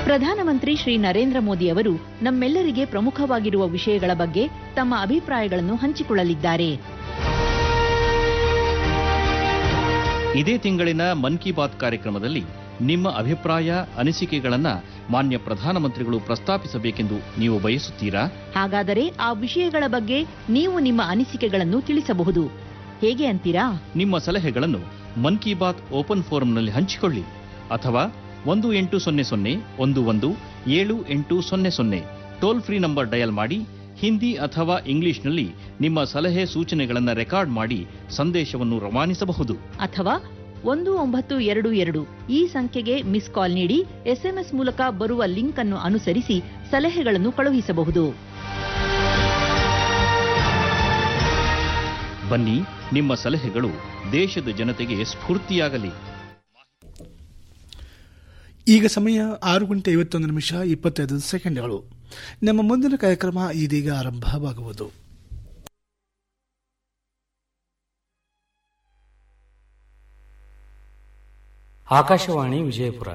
ಪ್ರಧಾನಮಂತ್ರಿ ಶ್ರೀ ನರೇಂದ್ರ ಮೋದಿ ಅವರು ನಮ್ಮೆಲ್ಲರಿಗೆ ಪ್ರಮುಖವಾಗಿರುವ ವಿಷಯಗಳ ಬಗ್ಗೆ ತಮ್ಮ ಅಭಿಪ್ರಾಯಗಳನ್ನು ಹಂಚಿಕೊಳ್ಳಲಿದ್ದಾರೆ ಇದೇ ತಿಂಗಳಿನ ಮನ್ ಕಿ ಬಾತ್ ಕಾರ್ಯಕ್ರಮದಲ್ಲಿ ನಿಮ್ಮ ಅಭಿಪ್ರಾಯ ಅನಿಸಿಕೆಗಳನ್ನ ಮಾನ್ಯ ಪ್ರಧಾನಮಂತ್ರಿಗಳು ಪ್ರಸ್ತಾಪಿಸಬೇಕೆಂದು ನೀವು ಬಯಸುತ್ತೀರಾ ಹಾಗಾದರೆ ಆ ವಿಷಯಗಳ ಬಗ್ಗೆ ನೀವು ನಿಮ್ಮ ಅನಿಸಿಕೆಗಳನ್ನು ತಿಳಿಸಬಹುದು ಹೇಗೆ ಅಂತೀರಾ ನಿಮ್ಮ ಸಲಹೆಗಳನ್ನು ಮನ್ ಕಿ ಬಾತ್ ಓಪನ್ ಫೋರಂನಲ್ಲಿ ಹಂಚಿಕೊಳ್ಳಿ ಅಥವಾ ಒಂದು ಎಂಟು ಸೊನ್ನೆ ಸೊನ್ನೆ ಒಂದು ಒಂದು ಏಳು ಎಂಟು ಸೊನ್ನೆ ಸೊನ್ನೆ ಟೋಲ್ ಫ್ರೀ ನಂಬರ್ ಡಯಲ್ ಮಾಡಿ ಹಿಂದಿ ಅಥವಾ ಇಂಗ್ಲಿಷ್ನಲ್ಲಿ ನಿಮ್ಮ ಸಲಹೆ ಸೂಚನೆಗಳನ್ನು ರೆಕಾರ್ಡ್ ಮಾಡಿ ಸಂದೇಶವನ್ನು ರವಾನಿಸಬಹುದು ಅಥವಾ ಒಂದು ಒಂಬತ್ತು ಎರಡು ಎರಡು ಈ ಸಂಖ್ಯೆಗೆ ಮಿಸ್ ಕಾಲ್ ನೀಡಿ ಎಸ್ಎಂಎಸ್ ಮೂಲಕ ಬರುವ ಲಿಂಕ್ ಅನ್ನು ಅನುಸರಿಸಿ ಸಲಹೆಗಳನ್ನು ಕಳುಹಿಸಬಹುದು ಬನ್ನಿ ನಿಮ್ಮ ಸಲಹೆಗಳು ದೇಶದ ಜನತೆಗೆ ಸ್ಫೂರ್ತಿಯಾಗಲಿ ಈಗ ಸಮಯ ಆರು ಗಂಟೆ ಐವತ್ತೊಂದು ನಿಮಿಷ ಇಪ್ಪತ್ತೈದು ಸೆಕೆಂಡ್ಗಳು ನಮ್ಮ ಮುಂದಿನ ಕಾರ್ಯಕ್ರಮ ಇದೀಗ ಆರಂಭವಾಗುವುದು ಆಕಾಶವಾಣಿ ವಿಜಯಪುರ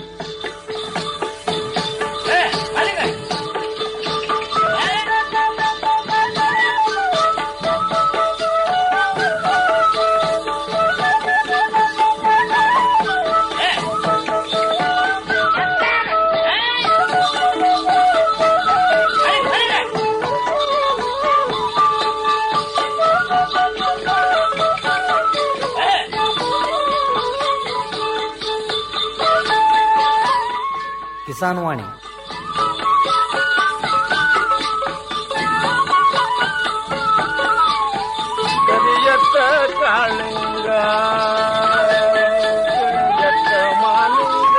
ಕಿಸಾನ್ ವಾಣಿ ಕರಿಯತ್ತ ಕಾಳಿಂಗ ಕರಿಯತ್ತ ಮಾಲಿಂಗ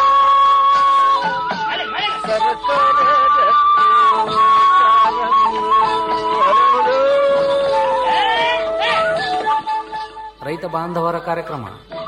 ಸರಸರ ರಕ್ತಿ ಕಾರಂಗಿ ಹರಡು. ರೈತ ಬಾಂಧವರ ಕಾರ್ಯಕ್ರಮ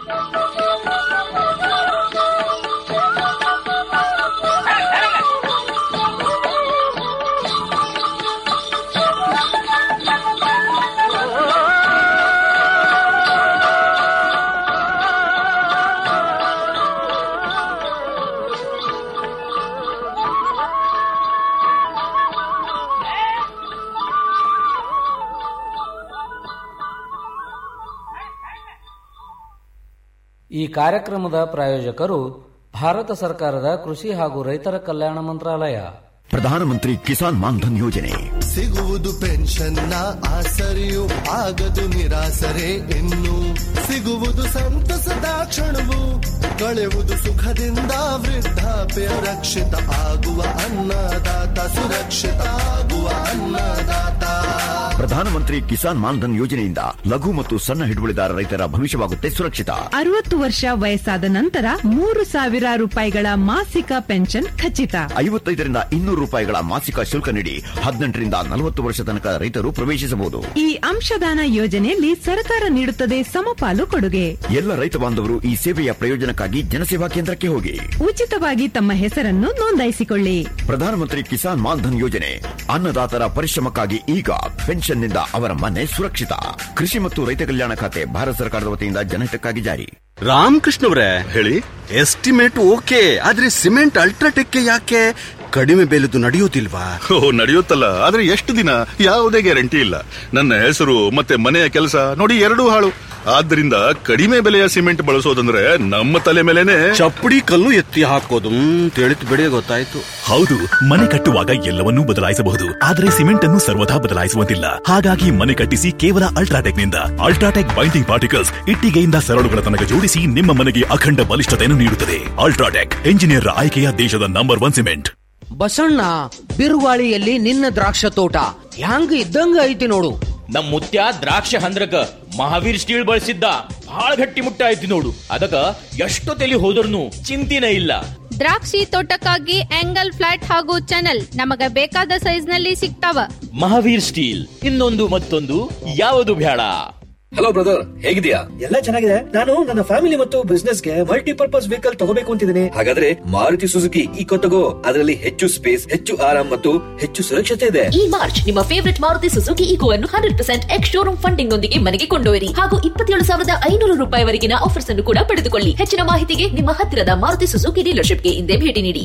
ಈ ಕಾರ್ಯಕ್ರಮದ ಪ್ರಾಯೋಜಕರು ಭಾರತ ಸರ್ಕಾರದ ಕೃಷಿ ಹಾಗೂ ರೈತರ ಕಲ್ಯಾಣ ಮಂತ್ರಾಲಯ ಪ್ರಧಾನಮಂತ್ರಿ ಕಿಸಾನ್ ಮಾನ್ಧನ್ ಯೋಜನೆ ಸಿಗುವುದು ಪೆನ್ಷನ್ನ ಆಸರೆಯು ಆಗದು ನಿರಾಸರೆ ಇನ್ನು ಸಿಗುವುದು ಸಂತಸದ ಕ್ಷಣವು ಕಳೆಯುವುದು ಸುಖದಿಂದ ವೃದ್ಧಾಪ್ಯ ರಕ್ಷಿತ ಆಗುವ ಅನ್ನದಾತ ಸುರಕ್ಷಿತ ಆಗುವ ಅನ್ನದಾತ ಪ್ರಧಾನಮಂತ್ರಿ ಕಿಸಾನ್ ಮಾನ್ಧನ್ ಯೋಜನೆಯಿಂದ ಲಘು ಮತ್ತು ಸಣ್ಣ ಹಿಡುವಳಿದಾರ ರೈತರ ಭವಿಷ್ಯವಾಗುತ್ತೆ ಸುರಕ್ಷಿತ ಅರವತ್ತು ವರ್ಷ ವಯಸ್ಸಾದ ನಂತರ ಮೂರು ಸಾವಿರ ರೂಪಾಯಿಗಳ ಮಾಸಿಕ ಪೆನ್ಷನ್ ಖಚಿತ ಐವತ್ತೈದರಿಂದ ಇನ್ನೂರು ರೂಪಾಯಿಗಳ ಮಾಸಿಕ ಶುಲ್ಕ ನೀಡಿ ಹದಿನೆಂಟರಿಂದ ನಲವತ್ತು ವರ್ಷ ತನಕ ರೈತರು ಪ್ರವೇಶಿಸಬಹುದು ಈ ಅಂಶದಾನ ಯೋಜನೆಯಲ್ಲಿ ಸರ್ಕಾರ ನೀಡುತ್ತದೆ ಸಮಪಾಲು ಕೊಡುಗೆ ಎಲ್ಲ ರೈತ ಬಾಂಧವರು ಈ ಸೇವೆಯ ಪ್ರಯೋಜನಕ್ಕಾಗಿ ಜನಸೇವಾ ಕೇಂದ್ರಕ್ಕೆ ಹೋಗಿ ಉಚಿತವಾಗಿ ತಮ್ಮ ಹೆಸರನ್ನು ನೋಂದಾಯಿಸಿಕೊಳ್ಳಿ ಪ್ರಧಾನಮಂತ್ರಿ ಕಿಸಾನ್ ಮಾನ್ಧನ್ ಯೋಜನೆ ಅನ್ನದಾತರ ಪರಿಶ್ರಮಕ್ಕಾಗಿ ಈಗ ಪೆನ್ಷನ್ನಿಂದ ಅವರ ಮನೆ ಸುರಕ್ಷಿತ ಕೃಷಿ ಮತ್ತು ರೈತ ಕಲ್ಯಾಣ ಖಾತೆ ಭಾರತ ಸರ್ಕಾರದ ವತಿಯಿಂದ ಜನಹಿತಕ್ಕಾಗಿ ಜಾರಿ ರಾಮಕೃಷ್ಣವ್ರೆ ಹೇಳಿ ಎಸ್ಟಿಮೇಟ್ ಓಕೆ ಆದ್ರೆ ಸಿಮೆಂಟ್ ಅಲ್ಟ್ರಾಟೆಕ್ ಯಾಕೆ ಕಡಿಮೆ ಬೆಲೆದು ನಡೆಯೋದಿಲ್ವಾ ಓ ನಡೆಯುತ್ತಲ್ಲ ಆದ್ರೆ ಎಷ್ಟು ದಿನ ಯಾವುದೇ ಗ್ಯಾರಂಟಿ ಇಲ್ಲ ನನ್ನ ಹೆಸರು ಮತ್ತೆ ಮನೆಯ ಕೆಲಸ ನೋಡಿ ಎರಡೂ ಹಾಳು ಆದ್ದರಿಂದ ಕಡಿಮೆ ಬೆಲೆಯ ಸಿಮೆಂಟ್ ಬಳಸೋದಂದ್ರೆ ನಮ್ಮ ತಲೆ ಮೇಲೆನೆ ಚಪ್ಪಡಿ ಕಲ್ಲು ಎತ್ತಿ ಹಾಕೋದು ತಿಳಿತು ಬಿಡಿ ಗೊತ್ತಾಯ್ತು ಹೌದು ಮನೆ ಕಟ್ಟುವಾಗ ಎಲ್ಲವನ್ನೂ ಬದಲಾಯಿಸಬಹುದು ಆದರೆ ಸಿಮೆಂಟ್ ಅನ್ನು ಸರ್ವದಾ ಬದಲಾಯಿಸುವಂತಿಲ್ಲ ಹಾಗಾಗಿ ಮನೆ ಕಟ್ಟಿಸಿ ಕೇವಲ ಅಲ್ಟ್ರಾಟೆಕ್ ನಿಂದ ಅಲ್ಟ್ರಾಟೆಕ್ ಬೈಂಡಿಂಗ್ ಪಾರ್ಟಿಕಲ್ಸ್ ಇಟ್ಟಿಗೆಯಿಂದ ಸರಳುಗಳ ತನಕ ಜೋಡಿಸಿ ನಿಮ್ಮ ಮನೆಗೆ ಅಖಂಡ ಬಲಿಷ್ಠತೆಯನ್ನು ನೀಡುತ್ತದೆ ಅಲ್ಟ್ರಾಟೆಕ್ ಎಂಜಿನಿಯರ್ ಆಯ್ಕೆಯ ದೇಶದ ನಂಬರ್ ಒನ್ ಸಿಮೆಂಟ್ ಬಸಣ್ಣ ಬಿರುಗಾಳಿಯಲ್ಲಿ ನಿನ್ನ ದ್ರಾಕ್ಷ ತೋಟ ಹ್ಯಾಂಗ ಇದ್ದಂಗ ಐತಿ ನೋಡು ನಮ್ ಮುತ್ಯ ದ್ರಾಕ್ಷ ಹಂದ್ರಕ ಮಹಾವೀರ್ ಸ್ಟೀಲ್ ಬಳಸಿದ್ದ ಬಹಳ ಗಟ್ಟಿ ಮುಟ್ಟ ಐತಿ ನೋಡು ಅದಕ್ಕ ಎಷ್ಟು ತಲಿ ಹೋದ್ರೂ ಚಿಂತಿನ ಇಲ್ಲ ದ್ರಾಕ್ಷಿ ತೋಟಕ್ಕಾಗಿ ಆಂಗಲ್ ಫ್ಲಾಟ್ ಹಾಗೂ ಚಾನಲ್ ನಮಗ ಬೇಕಾದ ಸೈಜ್ ನಲ್ಲಿ ಸಿಗ್ತಾವ ಮಹಾವೀರ್ ಸ್ಟೀಲ್ ಇನ್ನೊಂದು ಮತ್ತೊಂದು ಯಾವುದು ಬೇಡ ಹಲೋ ಬ್ರದರ್ ಹೇಗಿದ್ಯಾ ಎಲ್ಲ ಚೆನ್ನಾಗಿದೆ ನಾನು ನನ್ನ ಫ್ಯಾಮಿಲಿ ಮತ್ತು ಬಿಸ್ನೆಸ್ ಗೆ ಮಲ್ಟಿಪರ್ಪಸ್ ವೆಹಿಕಲ್ ತಗೋಬೇಕು ಅಂತಿದ್ದೀನಿ ಹಾಗಾದ್ರೆ ಮಾರುತಿ ಸುಜುಕಿ ಈಕೋ ತಗೋ ಅದರಲ್ಲಿ ಹೆಚ್ಚು ಸ್ಪೇಸ್ ಹೆಚ್ಚು ಆರಾಮ್ ಮತ್ತು ಹೆಚ್ಚು ಸುರಕ್ಷತೆ ಇದೆ ಈ ಮಾರ್ಚ್ ನಿಮ್ಮ ಫೇವರಿಟ್ ಮಾರುತಿ ಸುಜುಕಿ ಈಗೋ ಅನ್ನು hundred percent ex showroom funding ನೊಂದಿಗೆ ಮನೆಗೆ ಕೊಂಡೊಯ್ಯಿರಿ ಹಾಗೂ ಇಪ್ಪತ್ತೇಳು ಸಾವಿರದ ಐನೂರು ರೂಪಾಯಿವರೆಗಿನ ಆಫರ್ಸ್ ಅನ್ನು ಕೂಡ ಪಡೆದುಕೊಳ್ಳಿ ಹೆಚ್ಚಿನ ಮಾಹಿತಿಗೆ ನಿಮ್ಮ ಹತ್ತಿರದ ಮಾರುತಿ ಸುಜುಕಿ ಡೀಲರ್ಶಿಪ್ಗೆ ಹಿಂದೆ ಭೇಟಿ ನೀಡಿ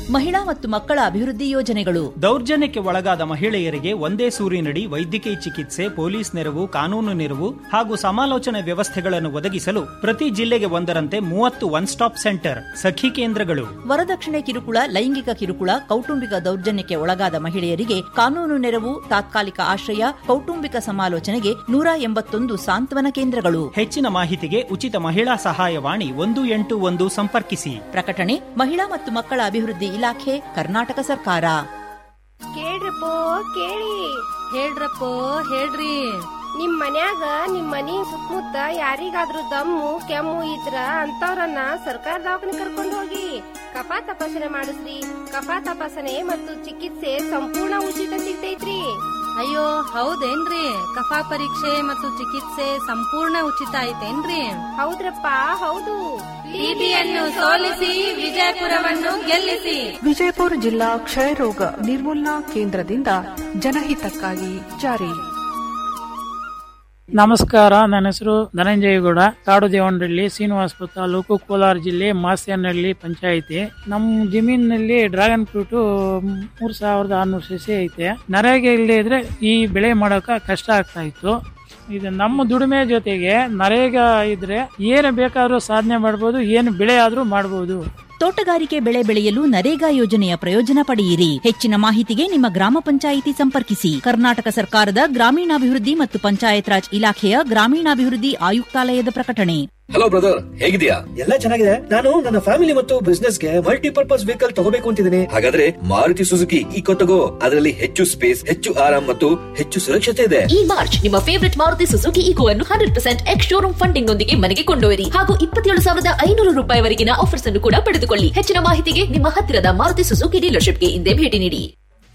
ಮಹಿಳಾ ಮತ್ತು ಮಕ್ಕಳ ಅಭಿವೃದ್ಧಿ ಯೋಜನೆಗಳು ದೌರ್ಜನ್ಯಕ್ಕೆ ಒಳಗಾದ ಮಹಿಳೆಯರಿಗೆ ಒಂದೇ ಸೂರಿನಡಿ ವೈದ್ಯಕೀಯ ಚಿಕಿತ್ಸೆ ಪೊಲೀಸ್ ನೆರವು ಕಾನೂನು ನೆರವು ಹಾಗೂ ಸಮಾಲೋಚನೆ ವ್ಯವಸ್ಥೆಗಳನ್ನು ಒದಗಿಸಲು ಪ್ರತಿ ಜಿಲ್ಲೆಗೆ ಒಂದರಂತೆ ಮೂವತ್ತು ಒನ್ ಸ್ಟಾಪ್ ಸೆಂಟರ್ ಸಖಿ ಕೇಂದ್ರಗಳು ವರದಕ್ಷಿಣೆ ಕಿರುಕುಳ ಲೈಂಗಿಕ ಕಿರುಕುಳ ಕೌಟುಂಬಿಕ ದೌರ್ಜನ್ಯಕ್ಕೆ ಒಳಗಾದ ಮಹಿಳೆಯರಿಗೆ ಕಾನೂನು ನೆರವು ತಾತ್ಕಾಲಿಕ ಆಶ್ರಯ ಕೌಟುಂಬಿಕ ಸಮಾಲೋಚನೆಗೆ ನೂರ ಎಂಬತ್ತೊಂದು ಸಾಂತ್ವನ ಕೇಂದ್ರಗಳು ಹೆಚ್ಚಿನ ಮಾಹಿತಿಗೆ ಉಚಿತ ಮಹಿಳಾ ಸಹಾಯವಾಣಿ ಒಂದು ಎಂಟು ಒಂದು ಸಂಪರ್ಕಿಸಿ ಪ್ರಕಟಣೆ ಮಹಿಳಾ ಮತ್ತು ಮಕ್ಕಳ ಅಭಿವೃದ್ಧಿ ಇಲಾಖೆ ಕರ್ನಾಟಕ ಸರ್ಕಾರ ಕೇಳ್ರಪ್ಪೋ ಕೇಳಿ ಹೇಳ್ರಪ್ಪೋ ಹೇಳ್ರಿ ನಿಮ್ ಮನ್ಯಾಗ ನಿಮ್ ಮನಿ ಸುತ್ತಮುತ್ತ ಯಾರಿಗಾದ್ರೂ ದಮ್ಮು ಕೆಮ್ಮು ಇದ್ರ ಅಂತವ್ರನ್ನ ಸರ್ಕಾರ ದವಾಖಾನೆ ಕರ್ಕೊಂಡು ಹೋಗಿ ಕಫಾ ತಪಾಸಣೆ ಮಾಡಿಸ್ರಿ ಕಫಾ ತಪಾಸಣೆ ಮತ್ತು ಚಿಕಿತ್ಸೆ ಸಂಪೂರ್ಣ ಉಚಿತ ಸಿಗ್ತೈತ್ರಿ ಅಯ್ಯೋ ಹೌದೇನ್ರಿ ಕಫಾ ಪರೀಕ್ಷೆ ಮತ್ತು ಚಿಕಿತ್ಸೆ ಸಂಪೂರ್ಣ ಉಚಿತ ಐತೇನ್ರಿ ಹೌದ್ರಪ್ಪ ಹೌದು ಟಿಬಿಯನ್ನು ಸೋಲಿಸಿ ವಿಜಯಪುರವನ್ನು ಗೆಲ್ಲಿಸಿ ವಿಜಯಪುರ ಜಿಲ್ಲಾ ಕ್ಷಯರೋಗ ನಿರ್ಮೂಲನಾ ಕೇಂದ್ರದಿಂದ ಜನಹಿತಕ್ಕಾಗಿ ಜಾರಿ ನಮಸ್ಕಾರ ನನ್ನ ಹೆಸರು ಧನಂಜಯಗೌಡ ಕಾಡು ದೇವನಹಳ್ಳಿ ಶ್ರೀನಿವಾಸಪುರ ತಾಲೂಕು ಕೋಲಾರ ಜಿಲ್ಲೆ ಮಾಸ್ಯನಹಳ್ಳಿ ಪಂಚಾಯಿತಿ ನಮ್ಮ ಜಮೀನಿನಲ್ಲಿ ಡ್ರ್ಯಾಗನ್ ಫ್ರೂಟ್ ಮೂರ್ ಸಾವಿರದ ಆರ್ನೂರು ಸಸಿ ಐತೆ ನರೇಗೆ ಇಲ್ಲದೆ ಇದ್ರೆ ಈ ಬೆಳೆ ಮಾಡೋಕ ಕಷ್ಟ ಆಗ್ತಾ ಇತ್ತು ಇದು ನಮ್ಮ ದುಡಿಮೆ ಜೊತೆಗೆ ನರೇಗ ಇದ್ರೆ ಏನು ಬೇಕಾದ್ರೂ ಸಾಧನೆ ಮಾಡ್ಬೋದು ಏನು ಬೆಳೆ ಆದ್ರೂ ಮಾಡ್ಬೋದು ತೋಟಗಾರಿಕೆ ಬೆಳೆ ಬೆಳೆಯಲು ನರೇಗಾ ಯೋಜನೆಯ ಪ್ರಯೋಜನ ಪಡೆಯಿರಿ ಹೆಚ್ಚಿನ ಮಾಹಿತಿಗೆ ನಿಮ್ಮ ಗ್ರಾಮ ಪಂಚಾಯಿತಿ ಸಂಪರ್ಕಿಸಿ ಕರ್ನಾಟಕ ಸರ್ಕಾರದ ಗ್ರಾಮೀಣಾಭಿವೃದ್ಧಿ ಮತ್ತು ಪಂಚಾಯತ್ ರಾಜ್ ಇಲಾಖೆಯ ಗ್ರಾಮೀಣಾಭಿವೃದ್ಧಿ ಆಯುಕ್ತಾಲಯದ ಪ್ರಕಟಣೆ ಹಲೋ ಬ್ರದರ್ ಹೇಗಿದ್ಯಾ ಎಲ್ಲ ಚೆನ್ನಾಗಿದೆ ನಾನು ನನ್ನ ಫ್ಯಾಮಿಲಿ ಮತ್ತು ಬಿಸ್ನೆಸ್ ಗೆ ಮಲ್ಟಿಪರ್ಪಸ್ ವೆಹಿಕಲ್ ತಗೋಬೇಕು ಅಂತಿದ್ದೀನಿ ಹಾಗಾದ್ರೆ ಮಾರುತಿ ಸುಜುಕಿ ಈಕೋ ತಗೋ ಅದರಲ್ಲಿ ಹೆಚ್ಚು ಸ್ಪೇಸ್ ಹೆಚ್ಚು ಆರಾಮ್ ಮತ್ತು ಹೆಚ್ಚು ಸುರಕ್ಷತೆ ಇದೆ ಈ ಮಾರ್ಚ್ ನಿಮ್ಮ ಫೇವರಿಟ್ ಮಾರುತಿ ಸುಜುಕಿ ಈಗೋ ಅನ್ನು hundred percent ex showroom funding ನೊಂದಿಗೆ ಮನೆಗೆ ಕೊಂಡೊಯ್ಯಿರಿ ಹಾಗೂ ಇಪ್ಪತ್ತೇಳು ಸಾವಿರದ ಐನೂರು ರೂಪಾಯಿವರೆಗಿನ ಆಫರ್ಸ್ ಅನ್ನು ಕೂಡ ಪಡೆದುಕೊಳ್ಳಿ ಹೆಚ್ಚಿನ ಮಾಹಿತಿಗೆ ನಿಮ್ಮ ಹತ್ತಿರದ ಮಾರುತಿ ಸುಜುಕಿ ಡೀಲರ್ಶಿಪ್ಗೆ ಹಿಂದೆ ಭೇಟಿ ನೀಡಿ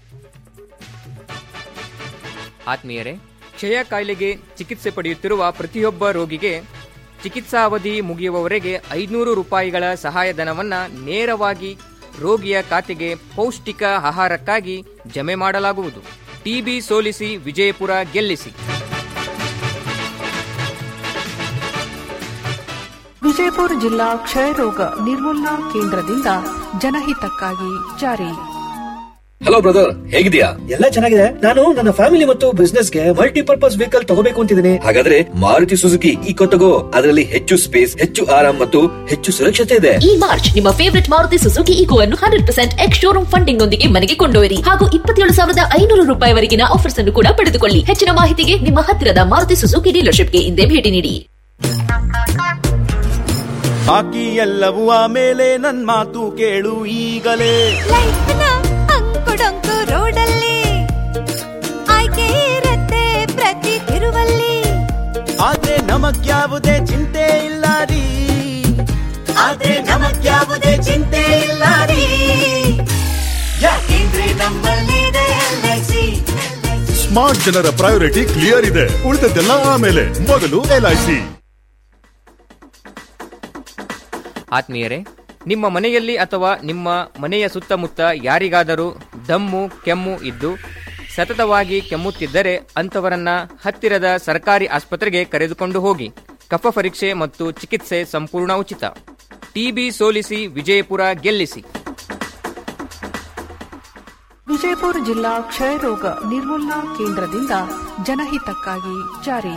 ಆತ್ಮೀಯರೇ ಕ್ಷಯ ಕಾಯಿಲೆಗೆ ಚಿಕಿತ್ಸೆ ಪಡೆಯುತ್ತಿರುವ ಪ್ರತಿಯೊಬ್ಬ ರೋಗಿಗೆ ಚಿಕಿತ್ಸಾ ಅವಧಿ ಮುಗಿಯುವವರೆಗೆ ಐನೂರು ರೂಪಾಯಿಗಳ ಸಹಾಯಧನವನ್ನ ನೇರವಾಗಿ ರೋಗಿಯ ಖಾತೆಗೆ ಪೌಷ್ಟಿಕ ಆಹಾರಕ್ಕಾಗಿ ಜಮೆ ಮಾಡಲಾಗುವುದು ಟಿಬಿ ಸೋಲಿಸಿ ವಿಜಯಪುರ ಗೆಲ್ಲಿಸಿ ವಿಜಯಪುರ ಜಿಲ್ಲಾ ಕ್ಷಯರೋಗ ನಿರ್ಮೂಲನಾ ಕೇಂದ್ರದಿಂದ ಜನಹಿತಕ್ಕಾಗಿ ಜಾರಿ ಹಲೋ ಬ್ರದರ್ ಹೇಗಿದ್ಯಾ ಎಲ್ಲ ಚೆನ್ನಾಗಿದೆ ನಾನು ನನ್ನ ಫ್ಯಾಮಿಲಿ ಮತ್ತು ಬಿಸ್ನೆಸ್ ಗೆ ಮಲ್ಟಿಪರ್ಪಸ್ ವೆಹಿಕಲ್ ತಗೋಬೇಕು ಅಂತಿದ್ದೀನಿ ಹಾಗಾದ್ರೆ ಮಾರುತಿ ಸುಜುಕಿ ಈಕೋ ತಗೋ ಅದರಲ್ಲಿ ಹೆಚ್ಚು ಸ್ಪೇಸ್ ಹೆಚ್ಚು ಆರಾಮ್ ಮತ್ತು ಹೆಚ್ಚು ಸುರಕ್ಷತೆ ಇದೆ ಈ ಮಾರ್ಚ್ ನಿಮ್ಮ ಫೇವರಿಟ್ ಮಾರುತಿ ಸುಜುಕಿ ಈಗೋ ಅನ್ನು hundred percent ex showroom funding ನೊಂದಿಗೆ ಮನೆಗೆ ಕೊಂಡೊಯ್ಯಿರಿ ಹಾಗೂ ಇಪ್ಪತ್ತೇಳು ಸಾವಿರದ ಐನೂರು ರೂಪಾಯಿವರೆಗಿನ ಆಫರ್ಸ್ ಅನ್ನು ಕೂಡ ಪಡೆದುಕೊಳ್ಳಿ ಹೆಚ್ಚಿನ ಮಾಹಿತಿಗೆ ನಿಮ್ಮ ಹತ್ತಿರದ ಮಾರುತಿ ಸುಜುಕಿ ಡೀಲರ್ಶಿಪ್ಗೆ ಹಿಂದೆ ಭೇಟಿ ನೀಡಿ ಬಾಕಿ ಎಲ್ಲವೂ ಆಮೇಲೆ ನನ್ ಮಾತು ಕೇಳು ಈಗಲೇ ಅಂಕುಡೊಂಕು ರೋಡಲ್ಲಿ ಆಯ್ಕೆ ಇರತ್ತೆ ಪ್ರತಿ ತಿರುವಲ್ಲಿ ಆದ್ರೆ ನಮಗ್ಯಾವುದೇ ಚಿಂತೆ ಇಲ್ಲ ರೀ ಆದ್ರೆ ನಮಗ್ಯಾವುದೇ ಚಿಂತೆ ಇಲ್ಲ ರೀ ಯಾಕೆಂದ್ರೆ ನಮ್ಮಲ್ಲಿದೆ ಎಲ್ಐಸಿ ಸ್ಮಾರ್ಟ್ ಜನರ ಪ್ರಯಾರಿಟಿ ಕ್ಲಿಯರ್ ಇದೆ ಉಳಿದದ್ದೆಲ್ಲ ಆಮೇಲೆ ಮೊದಲು ಎಲ್ಐಸಿ ಆತ್ಮೀಯರೇ ನಿಮ್ಮ ಮನೆಯಲ್ಲಿ ಅಥವಾ ನಿಮ್ಮ ಮನೆಯ ಸುತ್ತಮುತ್ತ ಯಾರಿಗಾದರೂ ದಮ್ಮು ಕೆಮ್ಮು ಇದ್ದು ಸತತವಾಗಿ ಕೆಮ್ಮುತ್ತಿದ್ದರೆ ಅಂಥವರನ್ನ ಹತ್ತಿರದ ಸರ್ಕಾರಿ ಆಸ್ಪತ್ರೆಗೆ ಕರೆದುಕೊಂಡು ಹೋಗಿ ಕಫ ಪರೀಕ್ಷೆ ಮತ್ತು ಚಿಕಿತ್ಸೆ ಸಂಪೂರ್ಣ ಉಚಿತ ಟಿಬಿ ಸೋಲಿಸಿ ವಿಜಯಪುರ ಗೆಲ್ಲಿಸಿ ವಿಜಯಪುರ ಜಿಲ್ಲಾ ಕ್ಷಯರೋಗ ನಿರ್ಮೂಲನಾ ಕೇಂದ್ರದಿಂದ ಜನಹಿತಕ್ಕಾಗಿ ಜಾರಿ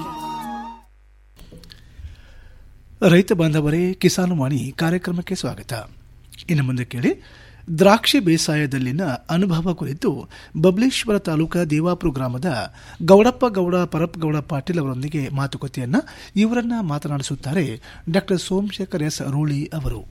ರೈತ ಬಾಂಧವರೇ ಕಿಸಾನ್ ವಾಣಿ ಕಾರ್ಯಕ್ರಮಕ್ಕೆ ಸ್ವಾಗತ ಇನ್ನು ಮುಂದೆ ಕೇಳಿ ದ್ರಾಕ್ಷಿ ಬೇಸಾಯದಲ್ಲಿನ ಅನುಭವ ಕುರಿತು ಬಬಲೇಶ್ವರ ತಾಲೂಕಾ ದೇವಾಪುರ ಗ್ರಾಮದ ಗೌಡಪ್ಪ ಗೌಡ ಪರಪ್ಗೌಡ ಪಾಟೀಲ್ ಅವರೊಂದಿಗೆ ಮಾತುಕತೆಯನ್ನ ಇವರನ್ನ ಮಾತನಾಡಿಸುತ್ತಾರೆ ಡಾಕ್ಟರ್ ಸೋಮಶೇಖರ್ ಎಸ್ ರೂಳಿ ಅವರು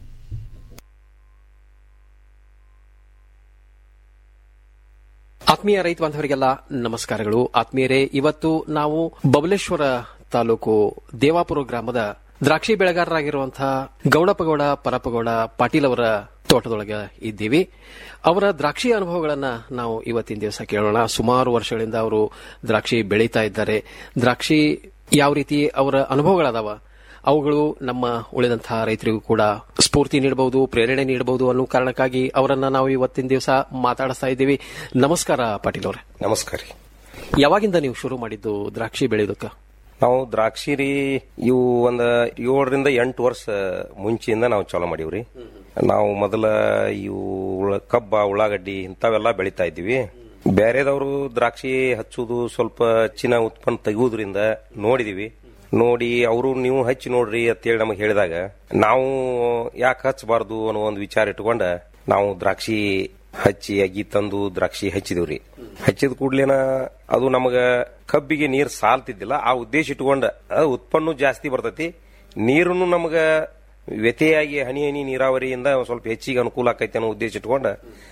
ಆತ್ಮೀಯ ರೈತ ಬಾಂಧವರಿಗೆಲ್ಲ ನಮಸ್ಕಾರಗಳು ಆತ್ಮೀಯರೇ ಇವತ್ತು ನಾವು ಬಬಲೇಶ್ವರ ತಾಲೂಕು ದೇವಾಪುರ ಗ್ರಾಮದ ದ್ರಾಕ್ಷಿ ಬೆಳೆಗಾರರಾಗಿರುವಂತಹ ಗೌಡಪ್ಪಗೌಡ ಪರಪ್ಪಗೌಡ ಪಾಟೀಲ್ ಅವರ ತೋಟದೊಳಗೆ ಇದ್ದೀವಿ ಅವರ ದ್ರಾಕ್ಷಿ ಅನುಭವಗಳನ್ನ ನಾವು ಇವತ್ತಿನ ದಿವಸ ಕೇಳೋಣ ಸುಮಾರು ವರ್ಷಗಳಿಂದ ಅವರು ದ್ರಾಕ್ಷಿ ಬೆಳೀತಾ ಇದ್ದಾರೆ ದ್ರಾಕ್ಷಿ ಯಾವ ರೀತಿ ಅವರ ಅನುಭವಗಳದಾವ ಅವುಗಳು ನಮ್ಮ ಉಳಿದಂತಹ ರೈತರಿಗೂ ಕೂಡ ಸ್ಫೂರ್ತಿ ನೀಡಬಹುದು ಪ್ರೇರಣೆ ನೀಡಬಹುದು ಅನ್ನೋ ಕಾರಣಕ್ಕಾಗಿ ಅವರನ್ನ ನಾವು ಇವತ್ತಿನ ದಿವಸ ಮಾತಾಡಿಸ್ತಾ ಇದ್ದೀವಿ ನಮಸ್ಕಾರ ಪಾಟೀಲ್ ಅವರೇ ನಮಸ್ಕಾರ ಯಾವಾಗಿಂದ ನೀವು ಶುರು ಮಾಡಿದ್ದು ದ್ರಾಕ್ಷಿ ಬೆಳೆಯೋದಕ್ಕೆ ನಾವು ದ್ರಾಕ್ಷಿ ರೀ ಇವು ಒಂದ್ ಏಳರಿಂದ ಎಂಟು ವರ್ಷ ಮುಂಚೆಯಿಂದ ನಾವು ಚಾಲೂ ಮಾಡೀವ್ರಿ ನಾವು ಮೊದಲ ಇವು ಉಳ- ಕಬ್ಬ ಉಳ್ಳಾಗಡ್ಡಿ ಇಂಥವೆಲ್ಲ ಬೆಳಿತಾ ಇದ್ದೀವಿ ಬೇರೆದವರು ದ್ರಾಕ್ಷಿ ಹಚ್ಚುದು ಸ್ವಲ್ಪ ಹೆಚ್ಚಿನ ಉತ್ಪನ್ನ ತೆಗುವುದ್ರಿಂದ ನೋಡಿದೀವಿ ನೋಡಿ ಅವರು ನೀವು ಹಚ್ಚಿ ನೋಡ್ರಿ ಅಂತೇಳಿ ನಮಗೆ ಹೇಳಿದಾಗ ನಾವು ಯಾಕೆ ಹಚ್ಚಬಾರ್ದು ಅನ್ನೋ ಒಂದು ವಿಚಾರ ಇಟ್ಕೊಂಡ ನಾವು ದ್ರಾಕ್ಷಿ ಹಚ್ಚಿ ಅಗಿ ತಂದು ದ್ರಾಕ್ಷಿ ಹಚ್ಚಿದಿವ್ರಿ ಹಚ್ಚಿದ ಕೂಡ್ಲೇನ ಅದು ನಮಗ ಕಬ್ಬಿಗೆ ನೀರ್ ಸಾಲ್ತಿದ್ದಿಲ್ಲ ಆ ಉದ್ದೇಶ ಇಟ್ಕೊಂಡ ಅದು ಉತ್ಪನ್ನ ಜಾಸ್ತಿ ಬರ್ತೈತಿ ನೀರನ್ನು ನಮಗ ವ್ಯತೆಯಾಗಿ ಹನಿ ಹನಿ ನೀರಾವರಿಯಿಂದ ಒಂದ್ ಸ್ವಲ್ಪ ಹೆಚ್ಚಿಗೆ ಅನುಕೂಲ ಆಕೈತಿ ಅನ್ನೋ ಉದ್ದೇಶ ಇಟ್ಕೊಂಡ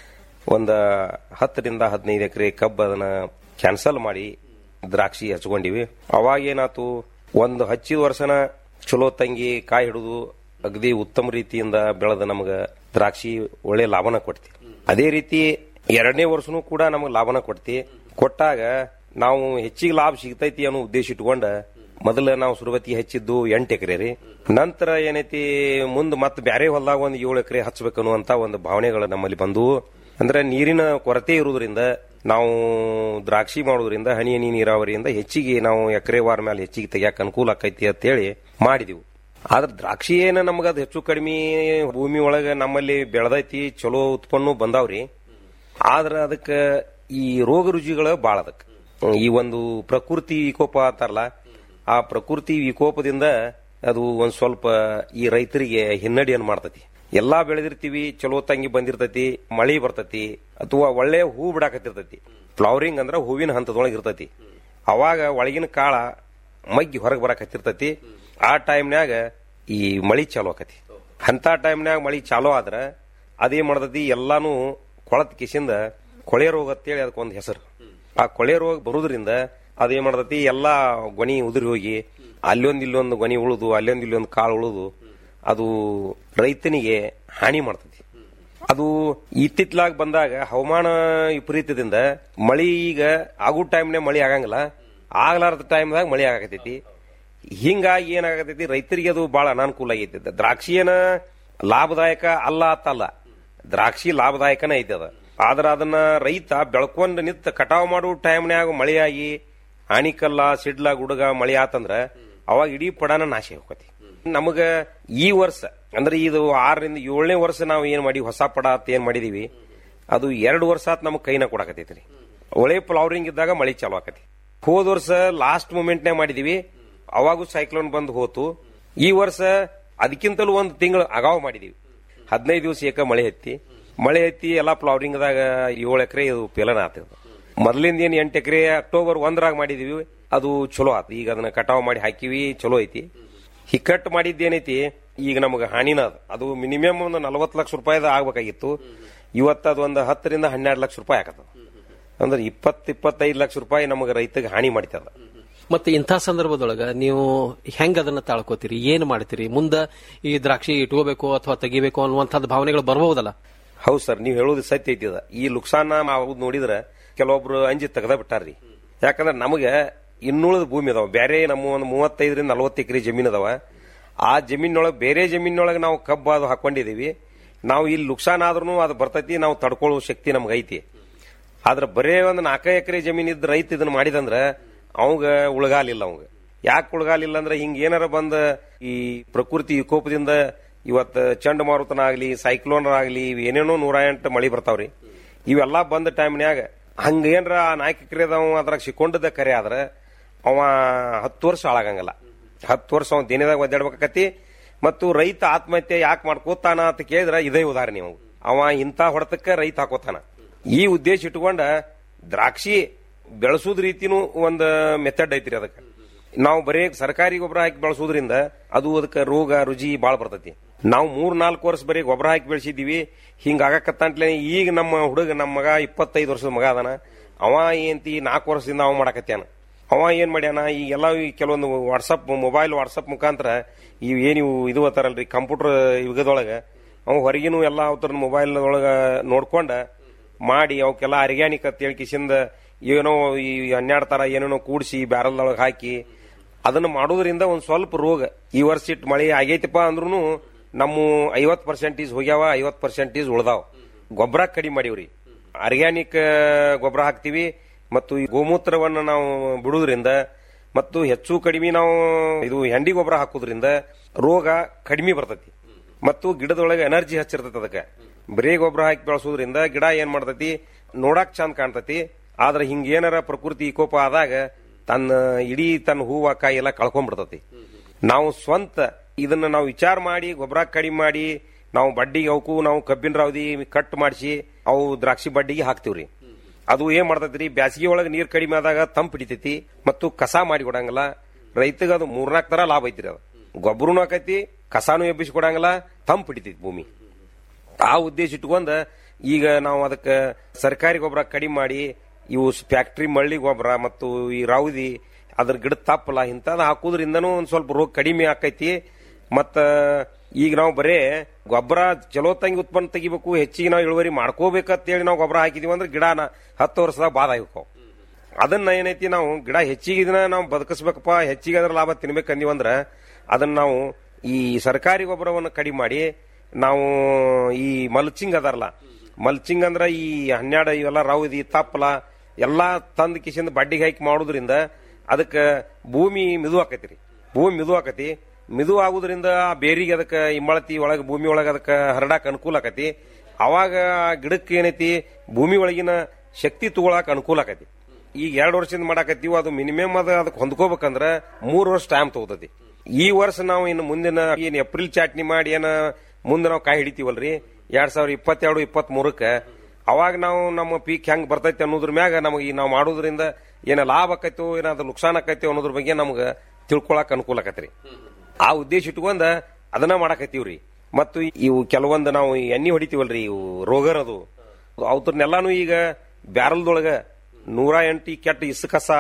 ಒಂದ ಹತ್ತರಿಂದ ಹದಿನೈದು ಎಕರೆ ಕಬ್ಬು ಅದನ್ನ ಕ್ಯಾನ್ಸಲ್ ಮಾಡಿ ದ್ರಾಕ್ಷಿ ಹಚ್ಕೊಂಡಿವಿ ಅವಾಗ ಏನಾತು ಒಂದು ಹಚ್ಚಿದ ವರ್ಷನ ಚಲೋ ತಂಗಿ ಕಾಯಿ ಹಿಡಿದು ಅಗದಿ ಉತ್ತಮ ರೀತಿಯಿಂದ ಬೆಳೆದ ನಮಗ ದ್ರಾಕ್ಷಿ ಒಳ್ಳೆ ಲಾಭನ ಕೊಡ್ತಿ ಅದೇ ರೀತಿ ಎರಡನೇ ವರ್ಷನೂ ಕೂಡ ನಮಗೆ ಲಾಭನ ಕೊಡ್ತಿ ಕೊಟ್ಟಾಗ ನಾವು ಹೆಚ್ಚಿಗೆ ಲಾಭ ಸಿಗ್ತೈತಿ ಅನ್ನೋ ಉದ್ದೇಶ ಇಟ್ಕೊಂಡ ಮೊದಲ ನಾವು ಸುರವತಿ ಹಚ್ಚಿದ್ದು ಎಂಟು ಎಕರೆ ರೀ ನಂತರ ಏನೈತಿ ಮುಂದ್ ಮತ್ತೆ ಬ್ಯಾರೆ ಹೊಲದಾಗ ಒಂದು ಏಳು ಎಕರೆ ಹಚ್ಬೇಕನ್ನುವಂತ ಒಂದು ಭಾವನೆಗಳು ನಮ್ಮಲ್ಲಿ ಬಂದವು ಅಂದ್ರೆ ನೀರಿನ ಕೊರತೆ ಇರುವುದರಿಂದ ನಾವು ದ್ರಾಕ್ಷಿ ಮಾಡೋದ್ರಿಂದ ಹನಿ ಹನಿ ನೀರಾವರಿಯಿಂದ ಹೆಚ್ಚಿಗೆ ನಾವು ಎಕರೆ ವಾರ ಮೇಲೆ ಹೆಚ್ಚಿಗೆ ತೆಗಿಯಕ್ಕೆ ಅನುಕೂಲ ಆಕೈತಿ ಅಂತೇಳಿ ಮಾಡಿದೆವು ಆದ್ರೆ ದ್ರಾಕ್ಷಿ ಏನ ನಮಗ ಅದು ಹೆಚ್ಚು ಕಡಿಮೆ ಭೂಮಿ ಒಳಗ ನಮ್ಮಲ್ಲಿ ಬೆಳೆದೈತಿ ಚಲೋ ಉತ್ಪನ್ನ ಬಂದಾವ್ರಿ ಆದ್ರ ಅದಕ್ಕ ಈ ರೋಗ ರುಜಿಗಳ ಬಾಳ ಅದಕ್ಕೆ ಈ ಒಂದು ಪ್ರಕೃತಿ ವಿಕೋಪ ಅಂತಾರಲ್ಲ ಆ ಪ್ರಕೃತಿ ವಿಕೋಪದಿಂದ ಅದು ಒಂದ್ ಸ್ವಲ್ಪ ಈ ರೈತರಿಗೆ ಹಿನ್ನಡಿಯನ್ನು ಮಾಡ್ತತಿ ಎಲ್ಲಾ ಬೆಳೆದಿರ್ತೀವಿ ಚಲೋ ತಂಗಿ ಬಂದಿರ್ತೈತಿ ಮಳಿ ಬರ್ತೈತಿ ಅಥವಾ ಒಳ್ಳೆ ಹೂ ಬಿಡಾಕತ್ತಿರ್ತೈತಿ ಫ್ಲವರಿಂಗ್ ಅಂದ್ರ ಹೂವಿನ ಹಂತದೊಳಗೆ ಇರ್ತೈತಿ ಅವಾಗ ಒಳಗಿನ ಕಾಳ ಮಗ್ಗಿ ಹೊರಗೆ ಬರಾಕತ್ತಿರ್ತೈತಿ ಆ ಟೈಮ್ನ್ಯಾಗ ಈ ಮಳಿ ಚಾಲೂ ಆಕತಿ ಅಂತ ಟೈಮ್ನ್ಯಾಗ ಮಳಿ ಚಾಲೂ ಆದ್ರ ಅದೇನ್ ಮಾಡ್ತೈತಿ ಎಲ್ಲಾನು ಕೊಳತ್ ಕಿಸಿಂದ ಕೊಳೆ ರೋಗ ಅಂತೇಳಿ ಅದಕ್ಕೊಂದು ಹೆಸರು ಆ ಕೊಳೆ ರೋಗ ಬರುವುದರಿಂದ ಅದೇನ್ ಮಾಡ್ತೈತಿ ಎಲ್ಲಾ ಗೊನಿ ಉದುರಿ ಹೋಗಿ ಅಲ್ಲೊಂದ್ ಇಲ್ಲೊಂದು ಗೊನಿ ಉಳುದು ಅಲ್ಲೊಂದ್ ಇಲ್ಲೊಂದು ಕಾಳು ಉಳುದು ಅದು ರೈತನಿಗೆ ಹಾನಿ ಮಾಡ್ತೈತಿ ಅದು ಇತ್ತಿತ್ಲಾಗ ಬಂದಾಗ ಹವಾಮಾನ ವಿಪರೀತದಿಂದ ಮಳಿ ಈಗ ಆಗೋ ಟೈಮ್ನಾಗ ಮಳಿ ಆಗಂಗಿಲ್ಲ ಆಗ್ಲಾರ್ದ ಟೈಮ್ದಾಗ ಮಳಿ ಆಗತೈತಿ ಹಿಂಗಾಗಿ ಏನಾಗತೈತಿ ರೈತರಿಗೆ ಅದು ಬಹಳ ಅನಾನುಕೂಲ ಆಗೈತಿ ದ್ರಾಕ್ಷಿ ಏನ ಲಾಭದಾಯಕ ಅಲ್ಲ ಅಂತಲ್ಲ ದ್ರಾಕ್ಷಿ ಲಾಭದಾಯಕನೇ ಐತಿ ಅದ ಆದ್ರ ಅದನ್ನ ರೈತ ಬೆಳ್ಕೊಂಡ್ ನಿಂತ ಕಟಾವ್ ಮಾಡೋ ಟೈಮ್ನ್ಯಾಗ ಮಳೆಯಾಗಿ ಆಣಿಕಲ್ಲ ಸಿಡ್ಲ ಗುಡುಗ ಮಳಿ ಆತಂದ್ರ ಅವಾಗ ಇಡೀ ಪಡಾನ ನಾಶ ಹೋಗತಿ ನಮಗ ಈ ವರ್ಷ ಅಂದ್ರೆ ಇದು ಆರರಿಂದ ಏಳನೇ ವರ್ಷ ನಾವು ಏನ್ ಮಾಡಿ ಹೊಸ ಪಡ ಅಂತ ಏನ್ ಮಾಡಿದೀವಿ ಅದು ಎರಡು ವರ್ಷ ಆತ್ ನಮಗ್ ಕೈನ ಕೊಡಕತೈತ್ರಿ ಒಳ್ಳೆ ಫ್ಲವರಿಂಗ್ ಇದ್ದಾಗ ಮಳಿ ಚಾಲು ಆಕತಿ ಹೋದ ವರ್ಷ ಲಾಸ್ಟ್ ಮೂಮೆಂಟ್ನಾಗ ಮಾಡಿದೀವಿ ಅವಾಗೂ ಸೈಕ್ಲೋನ್ ಬಂದು ಹೋತು ಈ ವರ್ಷ ಅದಕ್ಕಿಂತಲೂ ಒಂದು ತಿಂಗಳು ಅಗಾವ್ ಮಾಡಿದೀವಿ ಹದಿನೈದು ದಿವಸ ಏಕ ಮಳೆ ಹತ್ತಿ ಮಳೆ ಹತ್ತಿ ಎಲ್ಲಾ ಫ್ಲವರಿಂಗ್ದಾಗ ಏಳು ಎಕರೆ ಇದು ಪೇಲನ ಆತ ಮೊದಲಿಂದ ಏನ್ ಎಂಟು ಎಕರೆ ಅಕ್ಟೋಬರ್ ಒಂದರಾಗ ಮಾಡಿದೀವಿ ಅದು ಚಲೋ ಆತ ಈಗ ಅದನ್ನ ಕಟಾವ್ ಮಾಡಿ ಹಾಕಿವಿ ಚಲೋ ಐತಿ ಹಿಕ್ಕಟ್ಟು ಮಾಡಿದ್ದೇನೈತಿ ಈಗ ನಮಗೆ ಹಾನಿನ ಅದ ಅದು ಮಿನಿಮಮ್ ಒಂದು ನಲವತ್ತು ಲಕ್ಷ ರೂಪಾಯಿದ ಆಗ್ಬೇಕಾಗಿತ್ತು ಇವತ್ತು ಅದು ಒಂದು ಹತ್ತರಿಂದ ಹನ್ನೆರಡು ಲಕ್ಷ ರೂಪಾಯಿ ಆಗತ್ತ ಅಂದ್ರೆ ಇಪ್ಪತ್ತು ಇಪ್ಪತ್ತೈದು ಲಕ್ಷ ರೂಪಾಯಿ ನಮಗೆ ರೈತಗೆ ಹಾನಿ ಮಾಡಿತದ ಮತ್ತೆ ಇಂಥ ಸಂದರ್ಭದೊಳಗ ನೀವು ಹೆಂಗ್ ಅದನ್ನ ತಾಳ್ಕೋತೀರಿ ಏನ್ ಮಾಡ್ತೀರಿ ಮುಂದ ಈ ದ್ರಾಕ್ಷಿ ಇಟ್ಕೋಬೇಕು ಅಥವಾ ತೆಗಿಬೇಕು ಅನ್ನುವಂಥದ್ದು ಭಾವನೆಗಳು ಬರಬಹುದಲ್ಲ ಹೌದು ಸರ್ ನೀವು ಹೇಳೋದು ಸತ್ಯ ಐತಿ ಅದ ಈ ಲುಕ್ಸಾನ ನಾವು ನೋಡಿದ್ರೆ ಕೆಲವೊಬ್ರು ಅಂಜಿ ತೆಗ್ದ ಬಿಟ್ಟಾರ್ರಿ ಯಾಕಂದ್ರೆ ನಮಗೆ ಇನ್ನುಳಿದ ಭೂಮಿ ಅದಾವ ಬೇರೆ ನಮ್ಮ ಒಂದು ಮೂವತ್ತೈದರಿಂದ ನಲವತ್ತು ಎಕರೆ ಜಮೀನ್ ಅದಾವ ಆ ಜಮೀನೊಳಗೆ ಬೇರೆ ಜಮೀನೊಳಗೆ ನಾವು ಕಬ್ಬು ಅದು ಹಾಕೊಂಡಿದೀವಿ ನಾವು ಇಲ್ಲಿ ಲುಕ್ಸಾನ್ ಆದ್ರೂ ಅದು ಬರ್ತೈತಿ ನಾವು ತಡ್ಕೊಳ್ಳೋ ಶಕ್ತಿ ನಮ್ಗೆ ಐತಿ ಆದ್ರೆ ಬರೇ ಒಂದು ನಾಲ್ಕು ಎಕರೆ ಜಮೀನ್ ಇದ್ದ ರೈತ ಇದನ್ನ ಮಾಡಿದಂದ್ರ ಅವಂಗ ಉಳಗಾಲಿಲ್ಲ ಅವಂಗ ಯಾಕೆ ಉಳಗಾಲಿಲ್ಲ ಅಂದ್ರೆ ಹಿಂಗ ಏನಾರ ಬಂದ ಈ ಪ್ರಕೃತಿ ವಿಕೋಪದಿಂದ ಇವತ್ತು ಚಂಡಮಾರುತನ ಆಗ್ಲಿ ಸೈಕ್ಲೋನ್ ಆಗ್ಲಿ ಇವ್ ಏನೇನೋ ನೂರ ಎಂಟು ಮಳಿ ಬರ್ತಾವ್ರಿ ಇವೆಲ್ಲ ಬಂದ ಟೈಮ್ನ್ಯಾಗ ಹಂಗ ಏನ್ರ ಆ ನಾಲ್ಕು ಎಕರೆದವ ಅದ್ರಾಗ ಸಿಕ್ಕೊಂಡಿದ್ದ ಕರೆ ಆದ್ರ ಅವ ಹತ್ತು ವರ್ಷ ಹಾಳಾಗಂಗಿಲ್ಲ ಹತ್ತು ವರ್ಷ ಅವ ದಿನದಾಗ ಒದ್ದಾಡ್ಬೇಕಾಕತಿ ಮತ್ತು ರೈತ ಆತ್ಮಹತ್ಯೆ ಯಾಕೆ ಮಾಡ್ಕೋತಾನ ಅಂತ ಕೇಳಿದ್ರ ಇದೇ ಉದಾಹರಣೆ ಅವ್ ಅವ ಇಂಥ ಹೊಡೆತಕ್ಕ ರೈತ ಹಾಕೋತಾನ ಈ ಉದ್ದೇಶ ಇಟ್ಕೊಂಡ ದ್ರಾಕ್ಷಿ ಬೆಳೆಸೋದ್ ರೀತಿನೂ ಒಂದ್ ಮೆಥಡ್ ಐತ್ರಿ ಅದಕ್ಕೆ ನಾವು ಬರೇ ಸರ್ಕಾರಿ ಗೊಬ್ಬರ ಹಾಕಿ ಬೆಳೆಸೋದ್ರಿಂದ ಅದು ಅದಕ್ಕೆ ರೋಗ ರುಜಿ ಬಾಳ ಬರ್ತೈತಿ ನಾವು ಮೂರ್ ನಾಲ್ಕು ವರ್ಷ ಬರೀ ಗೊಬ್ಬರ ಹಾಕಿ ಬೆಳೆಸಿದೀವಿ ಹಿಂಗ ಆಗಕತ್ತಂಟ್ಲೆ ಈಗ ನಮ್ಮ ಹುಡುಗ ನಮ್ಮ ಮಗ ಇಪ್ಪತ್ತೈದು ವರ್ಷದ ಮಗ ಅದಾನ ಅವ ಏನಂತಿ ನಾಲ್ಕು ವರ್ಷದಿಂದ ಅವ ಮಾಡಕತ್ಯಾನ ಅವ ಏನ್ ಮಾಡ್ಯಾನ ಈಗೆಲ್ಲ ಈ ಕೆಲವೊಂದು ವಾಟ್ಸಪ್ ಮೊಬೈಲ್ ವಾಟ್ಸಪ್ ಮುಖಾಂತರ ಇವ್ ಏನ್ ಇವು ಇದು ಅತ್ತಾರಲ್ರಿ ಕಂಪ್ಯೂಟರ್ ಯುಗದೊಳಗ ಅವ ಹೊರಗಿನೂ ಎಲ್ಲ ಅವತರ ಮೊಬೈಲ್ ಒಳಗ ನೋಡ್ಕೊಂಡ ಮಾಡಿ ಅವಕ್ಕೆಲ್ಲ ಆರ್ಗ್ಯಾನಿಕ್ ಅಂತ ಹೇಳಿ ಕಿಸಿಂದ ಏನೋ ಈ ಹನ್ನೆರಡು ತರ ಏನೇನೋ ಕೂಡಿಸಿ ಬ್ಯಾರಲ್ದೊಳಗೆ ಹಾಕಿ ಅದನ್ನ ಮಾಡೋದ್ರಿಂದ ಒಂದ್ ಸ್ವಲ್ಪ ರೋಗ ಈ ವರ್ಷ ಇಟ್ಟು ಮಳೆ ಆಗೈತಪ್ಪ ಅಂದ್ರೂ ನಮ್ಮ ಐವತ್ ಪರ್ಸೆಂಟೇಜ್ ಹೋಗ್ಯಾವ ಐವತ್ ಪರ್ಸೆಂಟೇಜ್ ಉಳ್ದಾವ್ ಗೊಬ್ಬರ ಕಡಿಮೆ ಮಾಡೀವ್ರಿ ಆರ್ಗ್ಯಾನಿಕ್ ಗೊಬ್ಬರ ಹಾಕ್ತಿವಿ ಮತ್ತು ಈ ಗೋಮೂತ್ರವನ್ನ ನಾವು ಬಿಡುವುದರಿಂದ ಮತ್ತು ಹೆಚ್ಚು ಕಡಿಮೆ ನಾವು ಇದು ಹೆಂಡಿ ಗೊಬ್ಬರ ಹಾಕೋದ್ರಿಂದ ರೋಗ ಕಡಿಮೆ ಬರ್ತೈತಿ ಮತ್ತು ಗಿಡದೊಳಗೆ ಎನರ್ಜಿ ಹಚ್ಚಿರ್ತೈತಿ ಅದಕ್ಕೆ ಬರೇ ಗೊಬ್ಬರ ಹಾಕಿ ಬೆಳೆಸೋದ್ರಿಂದ ಗಿಡ ಏನ್ ಮಾಡ್ತೈತಿ ನೋಡಾಕ್ ಚಂದ ಕಾಣ್ತೈತಿ ಆದ್ರೆ ಹಿಂಗೇನಾರ ಪ್ರಕೃತಿ ವಿಕೋಪ ಆದಾಗ ತನ್ನ ಇಡೀ ತನ್ನ ಹೂವ ಕಾಯಿ ಎಲ್ಲ ಕಳ್ಕೊಂಡ್ಬಿಡ್ತೈತಿ ನಾವು ಸ್ವಂತ ಇದನ್ನ ನಾವು ವಿಚಾರ ಮಾಡಿ ಗೊಬ್ಬರ ಕಡಿಮೆ ಮಾಡಿ ನಾವು ಬಡ್ಡಿಗೆ ಅವಕ್ಕೂ ನಾವು ಕಬ್ಬಿನ ರಾವದಿ ಕಟ್ ಮಾಡಿಸಿ ಅವು ದ್ರಾಕ್ಷಿ ಬಡ್ಡಿಗೆ ಹಾಕ್ತಿವ್ರಿ ಅದು ಏನ್ ಮಾಡ್ತೈತ್ರಿ ಬ್ಯಾಸಿಗೆ ಒಳಗೆ ನೀರ್ ಕಡಿಮೆ ಆದಾಗ ತಂಪ್ ಹಿಡಿತೈತಿ ಮತ್ತು ಕಸ ಮಾಡಿ ಕೊಡಂಗಿಲ್ಲ ರೈತಗ ಅದು ಮೂರ್ನಾಲ್ಕು ತರ ಲಾಭ ಐತ್ರಿ ಅದು ಗೊಬ್ಬರನು ಆಕೈತಿ ಕಸಾನು ಎಬ್ಬಿಸಿ ಕೊಡಂಗಿಲ್ಲ ತಂಪ್ ಹಿಡಿತೈತಿ ಭೂಮಿ ಆ ಉದ್ದೇಶ ಇಟ್ಕೊಂಡ ಈಗ ನಾವು ಅದಕ್ಕೆ ಸರ್ಕಾರಿ ಗೊಬ್ಬರ ಕಡಿಮೆ ಮಾಡಿ ಇವು ಫ್ಯಾಕ್ಟ್ರಿ ಮಳ್ಳಿ ಗೊಬ್ಬರ ಮತ್ತು ಈ ರಾವುದಿ ಅದ್ರ ಗಿಡ ತಪ್ಪಲ ಇಂಥದ್ದು ಹಾಕೋದ್ರಿಂದನೂ ಒಂದ್ ಸ್ವಲ್ಪ ರೋಗ ಕಡಿಮೆ ಆಕೈತಿ ಮತ್ತ ಈಗ ನಾವು ಬರೇ ಗೊಬ್ಬರ ಚಲೋ ತಂಗಿ ಉತ್ಪನ್ನ ತೆಗಿಬೇಕು ಹೆಚ್ಚಿಗೆ ನಾವು ಇಳುವರಿ ಮಾಡ್ಕೋಬೇಕಂತೇಳಿ ನಾವು ಗೊಬ್ಬರ ಹಾಕಿದೀವಿ ಅಂದ್ರೆ ಗಿಡನ ಹತ್ತು ವರ್ಷದಾಗ ಬಾದ ಆಗ್ಬೇಕು ಅದನ್ನ ಏನೈತಿ ನಾವು ಗಿಡ ಹೆಚ್ಚಿಗೆ ಇದನ್ನ ನಾವು ಬದುಕಿಸ್ಬೇಕಪ್ಪ ಹೆಚ್ಚಿಗೆ ಅದ್ರ ಲಾಭ ತಿನ್ಬೇಕಂದೀವಂದ್ರ ಅದನ್ನ ನಾವು ಈ ಸರ್ಕಾರಿ ಗೊಬ್ಬರವನ್ನು ಕಡಿಮೆ ಮಾಡಿ ನಾವು ಈ ಮಲ್ಚಿಂಗ್ ಅದಾರಲ್ಲ ಮಲ್ಚಿಂಗ್ ಅಂದ್ರ ಈ ಹನ್ನೆರಡು ಇವೆಲ್ಲ ರೌದಿ ತಪ್ಪಲ ಎಲ್ಲಾ ತಂದ್ ಕಿಸಿಂದ ಬಡ್ಡಿಗೆ ಹಾಕಿ ಮಾಡೋದ್ರಿಂದ ಅದಕ್ಕೆ ಭೂಮಿ ಮಿದು ಆಕೈತಿ ಭೂಮಿ ಮಿದು ಆಕತಿ ಮಿದು ಆಗುದ್ರಿಂದ ಆ ಬೇರಿಗೆ ಅದಕ್ಕೆ ಇಮ್ಮಳತಿ ಒಳಗೆ ಭೂಮಿ ಒಳಗೆ ಅದಕ್ಕೆ ಹರಡಾಕ ಅನುಕೂಲ ಆಕತಿ ಅವಾಗ ಆ ಗಿಡಕ್ಕೆ ಏನೈತಿ ಭೂಮಿ ಒಳಗಿನ ಶಕ್ತಿ ತಗೊಳಕ್ ಅನುಕೂಲ ಆಕತಿ ಈಗ ಎರಡು ವರ್ಷದಿಂದ ಮಾಡಾಕತ್ತೀವಿ ಅದು ಮಿನಿಮಮ್ ಅದ ಅದಕ್ಕೆ ಹೊಂದ್ಕೋಬೇಕಂದ್ರ ಮೂರು ವರ್ಷ ಟೈಮ್ ತಗೋತೈತಿ ಈ ವರ್ಷ ನಾವು ಇನ್ನು ಮುಂದಿನ ಏನ್ ಏಪ್ರಿಲ್ ಚಾಟ್ನಿ ಮಾಡಿ ಏನ ಮುಂದೆ ನಾವು ಕಾಯಿ ಹಿಡಿತೀವಲ್ರಿ ಎರಡ್ ಸಾವಿರದ ಇಪ್ಪತ್ತೆರಡು ಇಪ್ಪತ್ತ್ ಮೂರಕ್ಕೆ ಅವಾಗ ನಾವು ನಮ್ಮ ಪೀಕ್ ಹೆಂಗ್ ಬರ್ತೈತಿ ಅನ್ನೋದ್ರ ಮ್ಯಾಗ ನಮಗೆ ಈ ನಾವು ಮಾಡೋದ್ರಿಂದ ಏನ ಲಾಭ ಆಕೈತೋ ಏನಾದ್ರು ನುಕ್ಸಾನ್ ಆಕೈತಿ ಅನ್ನೋದ್ರ ಬಗ್ಗೆ ನಮ್ಗೆ ತಿಳ್ಕೊಳಕ್ ಅನುಕೂಲ ಆಕತ್ರಿ ಆ ಉದ್ದೇಶ ಇಟ್ಕೊಂಡ ಅದನ್ನ ಮಾಡಾಕತ್ತೀವ್ರಿ ಮತ್ತು ಇವು ಕೆಲವೊಂದು ನಾವು ಈ ಎಣ್ಣೆ ಹೊಡಿತೀವಲ್ರಿ ಇವು ರೋಗರದು ಅವ್ರನ್ನೆಲ್ಲಾನು ಈಗ ಬ್ಯಾರಲ್ದೊಳಗ ನೂರ ಎಂಟಿ ಕೆಟ್ಟ ಇಸುಕಸ